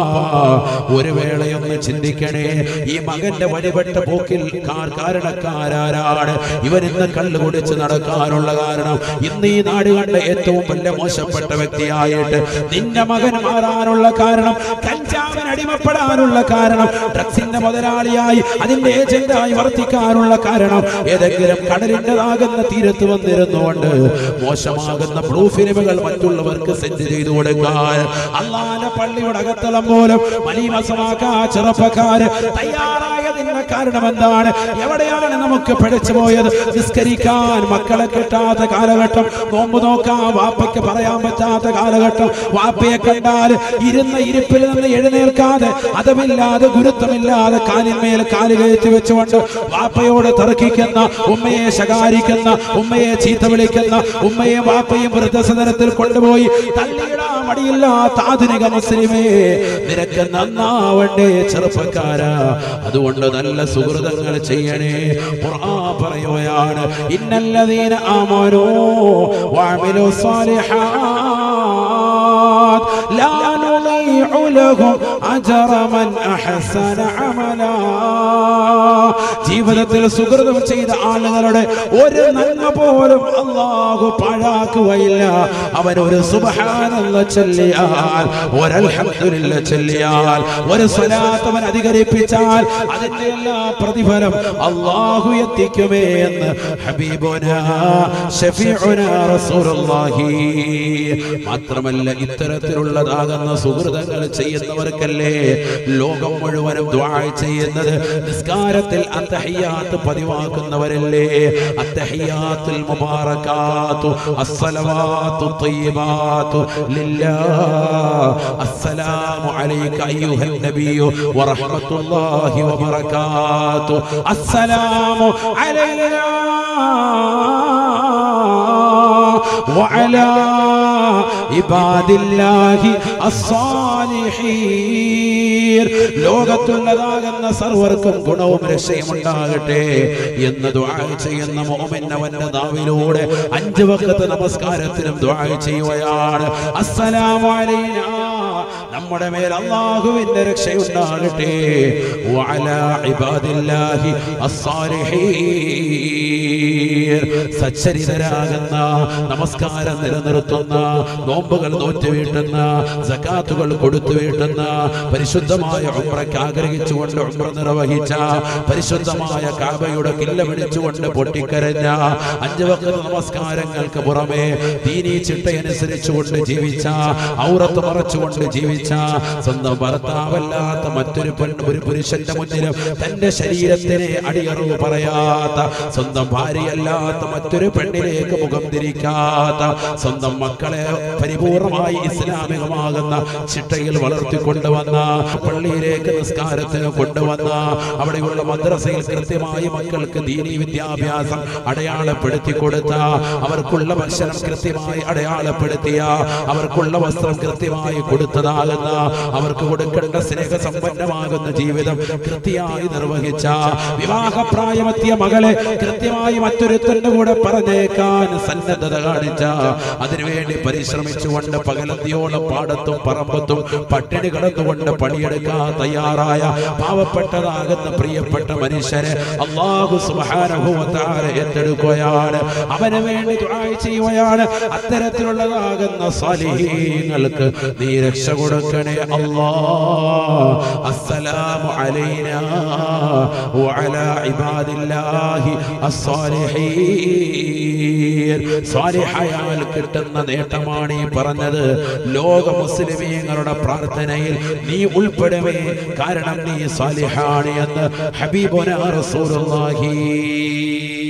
ഒരു വേളയൊന്ന് ചിന്തിക്കണേ ഈ മകന്റെ വഴിപെട്ട പോക്കിൽ കാ- കാരണക്കാരാരാണ് ഇവരിന്ന് കള്ളു കുടിച്ച് നടക്കാനുള്ള കാരണം ഇന്ന് ഈ നാട് കണ്ട ഏറ്റവും വലിയ മോശപ്പെട്ട വ്യക്തിയായിട്ട് നിന്റെ മകൻ മാറാനുള്ള കാരണം കഞ്ചാവിന് അടിമപ്പെടാനുള്ള കാരണം ഡ്രഗ്സിന്റെ മുതലാളിയായി അതിന്റെ ഏജന്റായി വർത്തിക്കാനുള്ള കാരണം ഏതെങ്കിലും കടലിൻ്റെതാകുന്ന തീരത്ത് വന്നിരുന്നുകൊണ്ട് മോശമാകുന്ന ബ്ലൂ ഫിലിമുകൾ മറ്റുള്ളവർക്ക് സെൻഡ് ചെയ്തു കൊടുക്കാൻ അള്ളാന്റെ പള്ളിയുടെ അകത്തളം പോലും മലീമസമാക്കാ ചെറുപ്പക്കാര് തയ്യാറായതിന്റെ കാരണം എന്താണ് എവിടെയാണ് നമുക്ക് പിഴച്ചു പോയത് നിസ്കരിക്കാൻ മക്കളെ കിട്ടാത്ത കാലഘട്ടം നോമ്പ് നോക്കാൻ വാപ്പയ്ക്ക് പറയാൻ പറ്റാത്ത കാലഘട്ടം വാപ്പയെ കണ്ടാൽ ഇരുന്ന ഇരിപ്പിൽ നിന്ന് എഴുന്നേൽക്കാതെ അതമില്ലാതെ ഗുരുത്വമില്ലാതെ കാലിന്മേൽ കാല് കയറ്റി വെച്ചുകൊണ്ട് വാപ്പയോട് തർക്കിക്കുന്ന ഉമ്മയെ ശകാരിക്കുന്ന ഉമ്മയെ ചീത്ത വിളിക്കുന്ന ഉമ്മയെ വാപ്പയും വൃദ്ധസദനത്തിൽ കൊണ്ടുപോയി തള്ളിയിടാൻ മടിയില്ലാത്ത ആധുനിക മുസ്ലിമേ നിനക്ക് നന്നാവണ്ടേ ചെറുപ്പക്കാരാ അതുകൊണ്ട് നല്ല സുഹൃതങ്ങൾ ചെയ്യണേ ഖുർആൻ പറയുകയാണ് ഇന്നല്ലദീന ആമനൂ വഅമിലു സ്വാലിഹാത്ത് ലാ നുളീഉ ലഹും അജ്റ മൻ അഹ്സന അമലാ ജീവിതത്തിൽ സുഹൃതം ചെയ്ത ആളുകളുടെ ഒരു നന്മ പോലും അള്ളാഹു പാഴാക്കുകയില്ല അവൻ ഒരു സുബഹാനല്ല ചൊല്ലിയാൽ ഒരൽഹംദുലില്ല ചൊല്ലിയാൽ ഒരു സ്വലാത്ത് അവൻ അധികരിപ്പിച്ചാൽ അതിന്റെ എല്ലാ പ്രതിഫലം അള്ളാഹു എത്തിക്കുമേ എന്ന് ഹബീബുന ഷഫീഉന റസൂലുള്ളാഹി മാത്രമല്ല ഇത്തരത്തിലുള്ളതാകുന്ന സുഹൃതങ്ങൾ ചെയ്യുന്നവർക്കല്ലേ ലോകം മുഴുവനും ദ്വാ ചെയ്യുന്നത് നിസ്കാരത്തിൽ അത്തഹിയാത്ത് പതിവാക്കുന്നവരല്ലേ അത്തഹിയാത്തുൽ മുബാറകാത്തു അസ്സലവാത്തു തയ്യിബാത്തു ലില്ലാഹ് അസ്സലാമു അലൈക അയ്യുഹൻ നബിയു വറഹ്മത്തുള്ളാഹി വബറകാത്തു അസ്സലാമു അലൈനാ وعلى عباد الله الصالحين ലോകത്തുള്ളതാകുന്ന സർവർക്കും ഗുണവും രക്ഷയും ഉണ്ടാകട്ടെ എന്ന് ദുആ ചെയ്യുന്ന മുഅ്മിൻ അവന്റെ നാവിലൂടെ അഞ്ച് വക്കത്ത് നമസ്കാരത്തിനും ദുആ ചെയ്യുകയാണ് അസ്സലാമു അലൈനാ നമ്മുടെ മേൽ അള്ളാഹുവിന്റെ രക്ഷയുണ്ടാകട്ടെ വഅലാ ഇബാദില്ലാഹി അസ്സാലിഹീൻ സച്ചരിതരാകുന്ന നമസ്കാരം നിലനിർത്തുന്ന നോമ്പുകൾ നോറ്റുവീട്ടുന്ന സക്കാത്തുകൾ കൊടുത്തു വീട്ടുന്ന പരിശുദ്ധമായ ഉംറയ്ക്ക് ആഗ്രഹിച്ചുകൊണ്ട് ഉംറ നിർവഹിച്ച പരിശുദ്ധമായ കാബയുടെ കില്ല പിടിച്ചുകൊണ്ട് പൊട്ടിക്കരഞ്ഞ അഞ്ചു വക്കത്ത് നമസ്കാരങ്ങൾക്ക് പുറമെ ദീനീ ചിട്ടയനുസരിച്ചുകൊണ്ട് ജീവിച്ച ഔറത്ത് മറച്ചുകൊണ്ട് ജീവിച്ച സ്വന്തം ഭർത്താവല്ലാത്ത മറ്റൊരു പെണ്ണ് ഒരു പുരുഷന്റെ മുന്നിലും തന്റെ ശരീരത്തിനെ അടിയറവ് പറയാത്ത സ്വന്തം ഭാര്യയല്ലാത്ത ഇസ്ലാമികമല്ലാത്ത മറ്റൊരു പെണ്ണിലേക്ക് മുഖം തിരിക്കാത്ത സ്വന്തം മക്കളെ പരിപൂർണമായി ഇസ്ലാമികമാകുന്ന ചിട്ടയിൽ വളർത്തിക്കൊണ്ടുവന്ന പള്ളിയിലേക്ക് നിസ്കാരത്തിന് കൊണ്ടുവന്ന അവിടെയുള്ള മദ്രസയിൽ കൃത്യമായി മക്കൾക്ക് ദീനീ വിദ്യാഭ്യാസം അടയാളപ്പെടുത്തി കൊടുത്ത അവർക്കുള്ള ഭക്ഷണം കൃത്യമായി അടയാളപ്പെടുത്തിയ അവർക്കുള്ള വസ്ത്രം കൃത്യമായി കൊടുത്തതാകുന്ന അവർക്ക് കൊടുക്കേണ്ട സ്നേഹസമ്പന്നമാകുന്ന ജീവിതം കൃത്യമായി നിർവഹിച്ച വിവാഹപ്രായമെത്തിയ മകളെ കൃത്യമായി മറ്റൊരുത്തന്റെ കൂടെ പറഞ്ഞേക്കാൻ സന്നദ്ധത കാണിച്ച അതിനുവേണ്ടി പരിശ്രമിച്ചുകൊണ്ട് പകലന്തിയോളം പാടത്തും പറമ്പത്തും പട്ടിണി കിടന്നുകൊണ്ട് പണിയെടുക്കാൻ തയ്യാറായ പാവപ്പെട്ടതാകുന്ന പ്രിയപ്പെട്ട മനുഷ്യരെ അള്ളാഹു സുബാനുഭവത്താരെ ഏറ്റെടുക്കുകയാണ് അവന് വേണ്ടി ദുആ ചെയ്യുകയാണ് അത്തരത്തിലുള്ളതാകുന്ന സാലിഹീങ്ങൾക്ക് നീ രക്ഷ കൊടുക്കണേ അല്ലാ അസ്സലാമു അലൈനാ വഅലാ ഇബാദില്ലാഹി അസ്സാലിഹീൻ സാലിഹയാൽ കിട്ടുന്ന നേട്ടമാണ് ഈ പറഞ്ഞത് ലോക മുസ്ലിമീങ്ങളുടെ പ്രാർത്ഥനയിൽ നീ ഉൾപ്പെടുമേ കാരണം നീ സാലിഹാണ് എന്ന് ഹബീബുന റസൂലുള്ളാഹി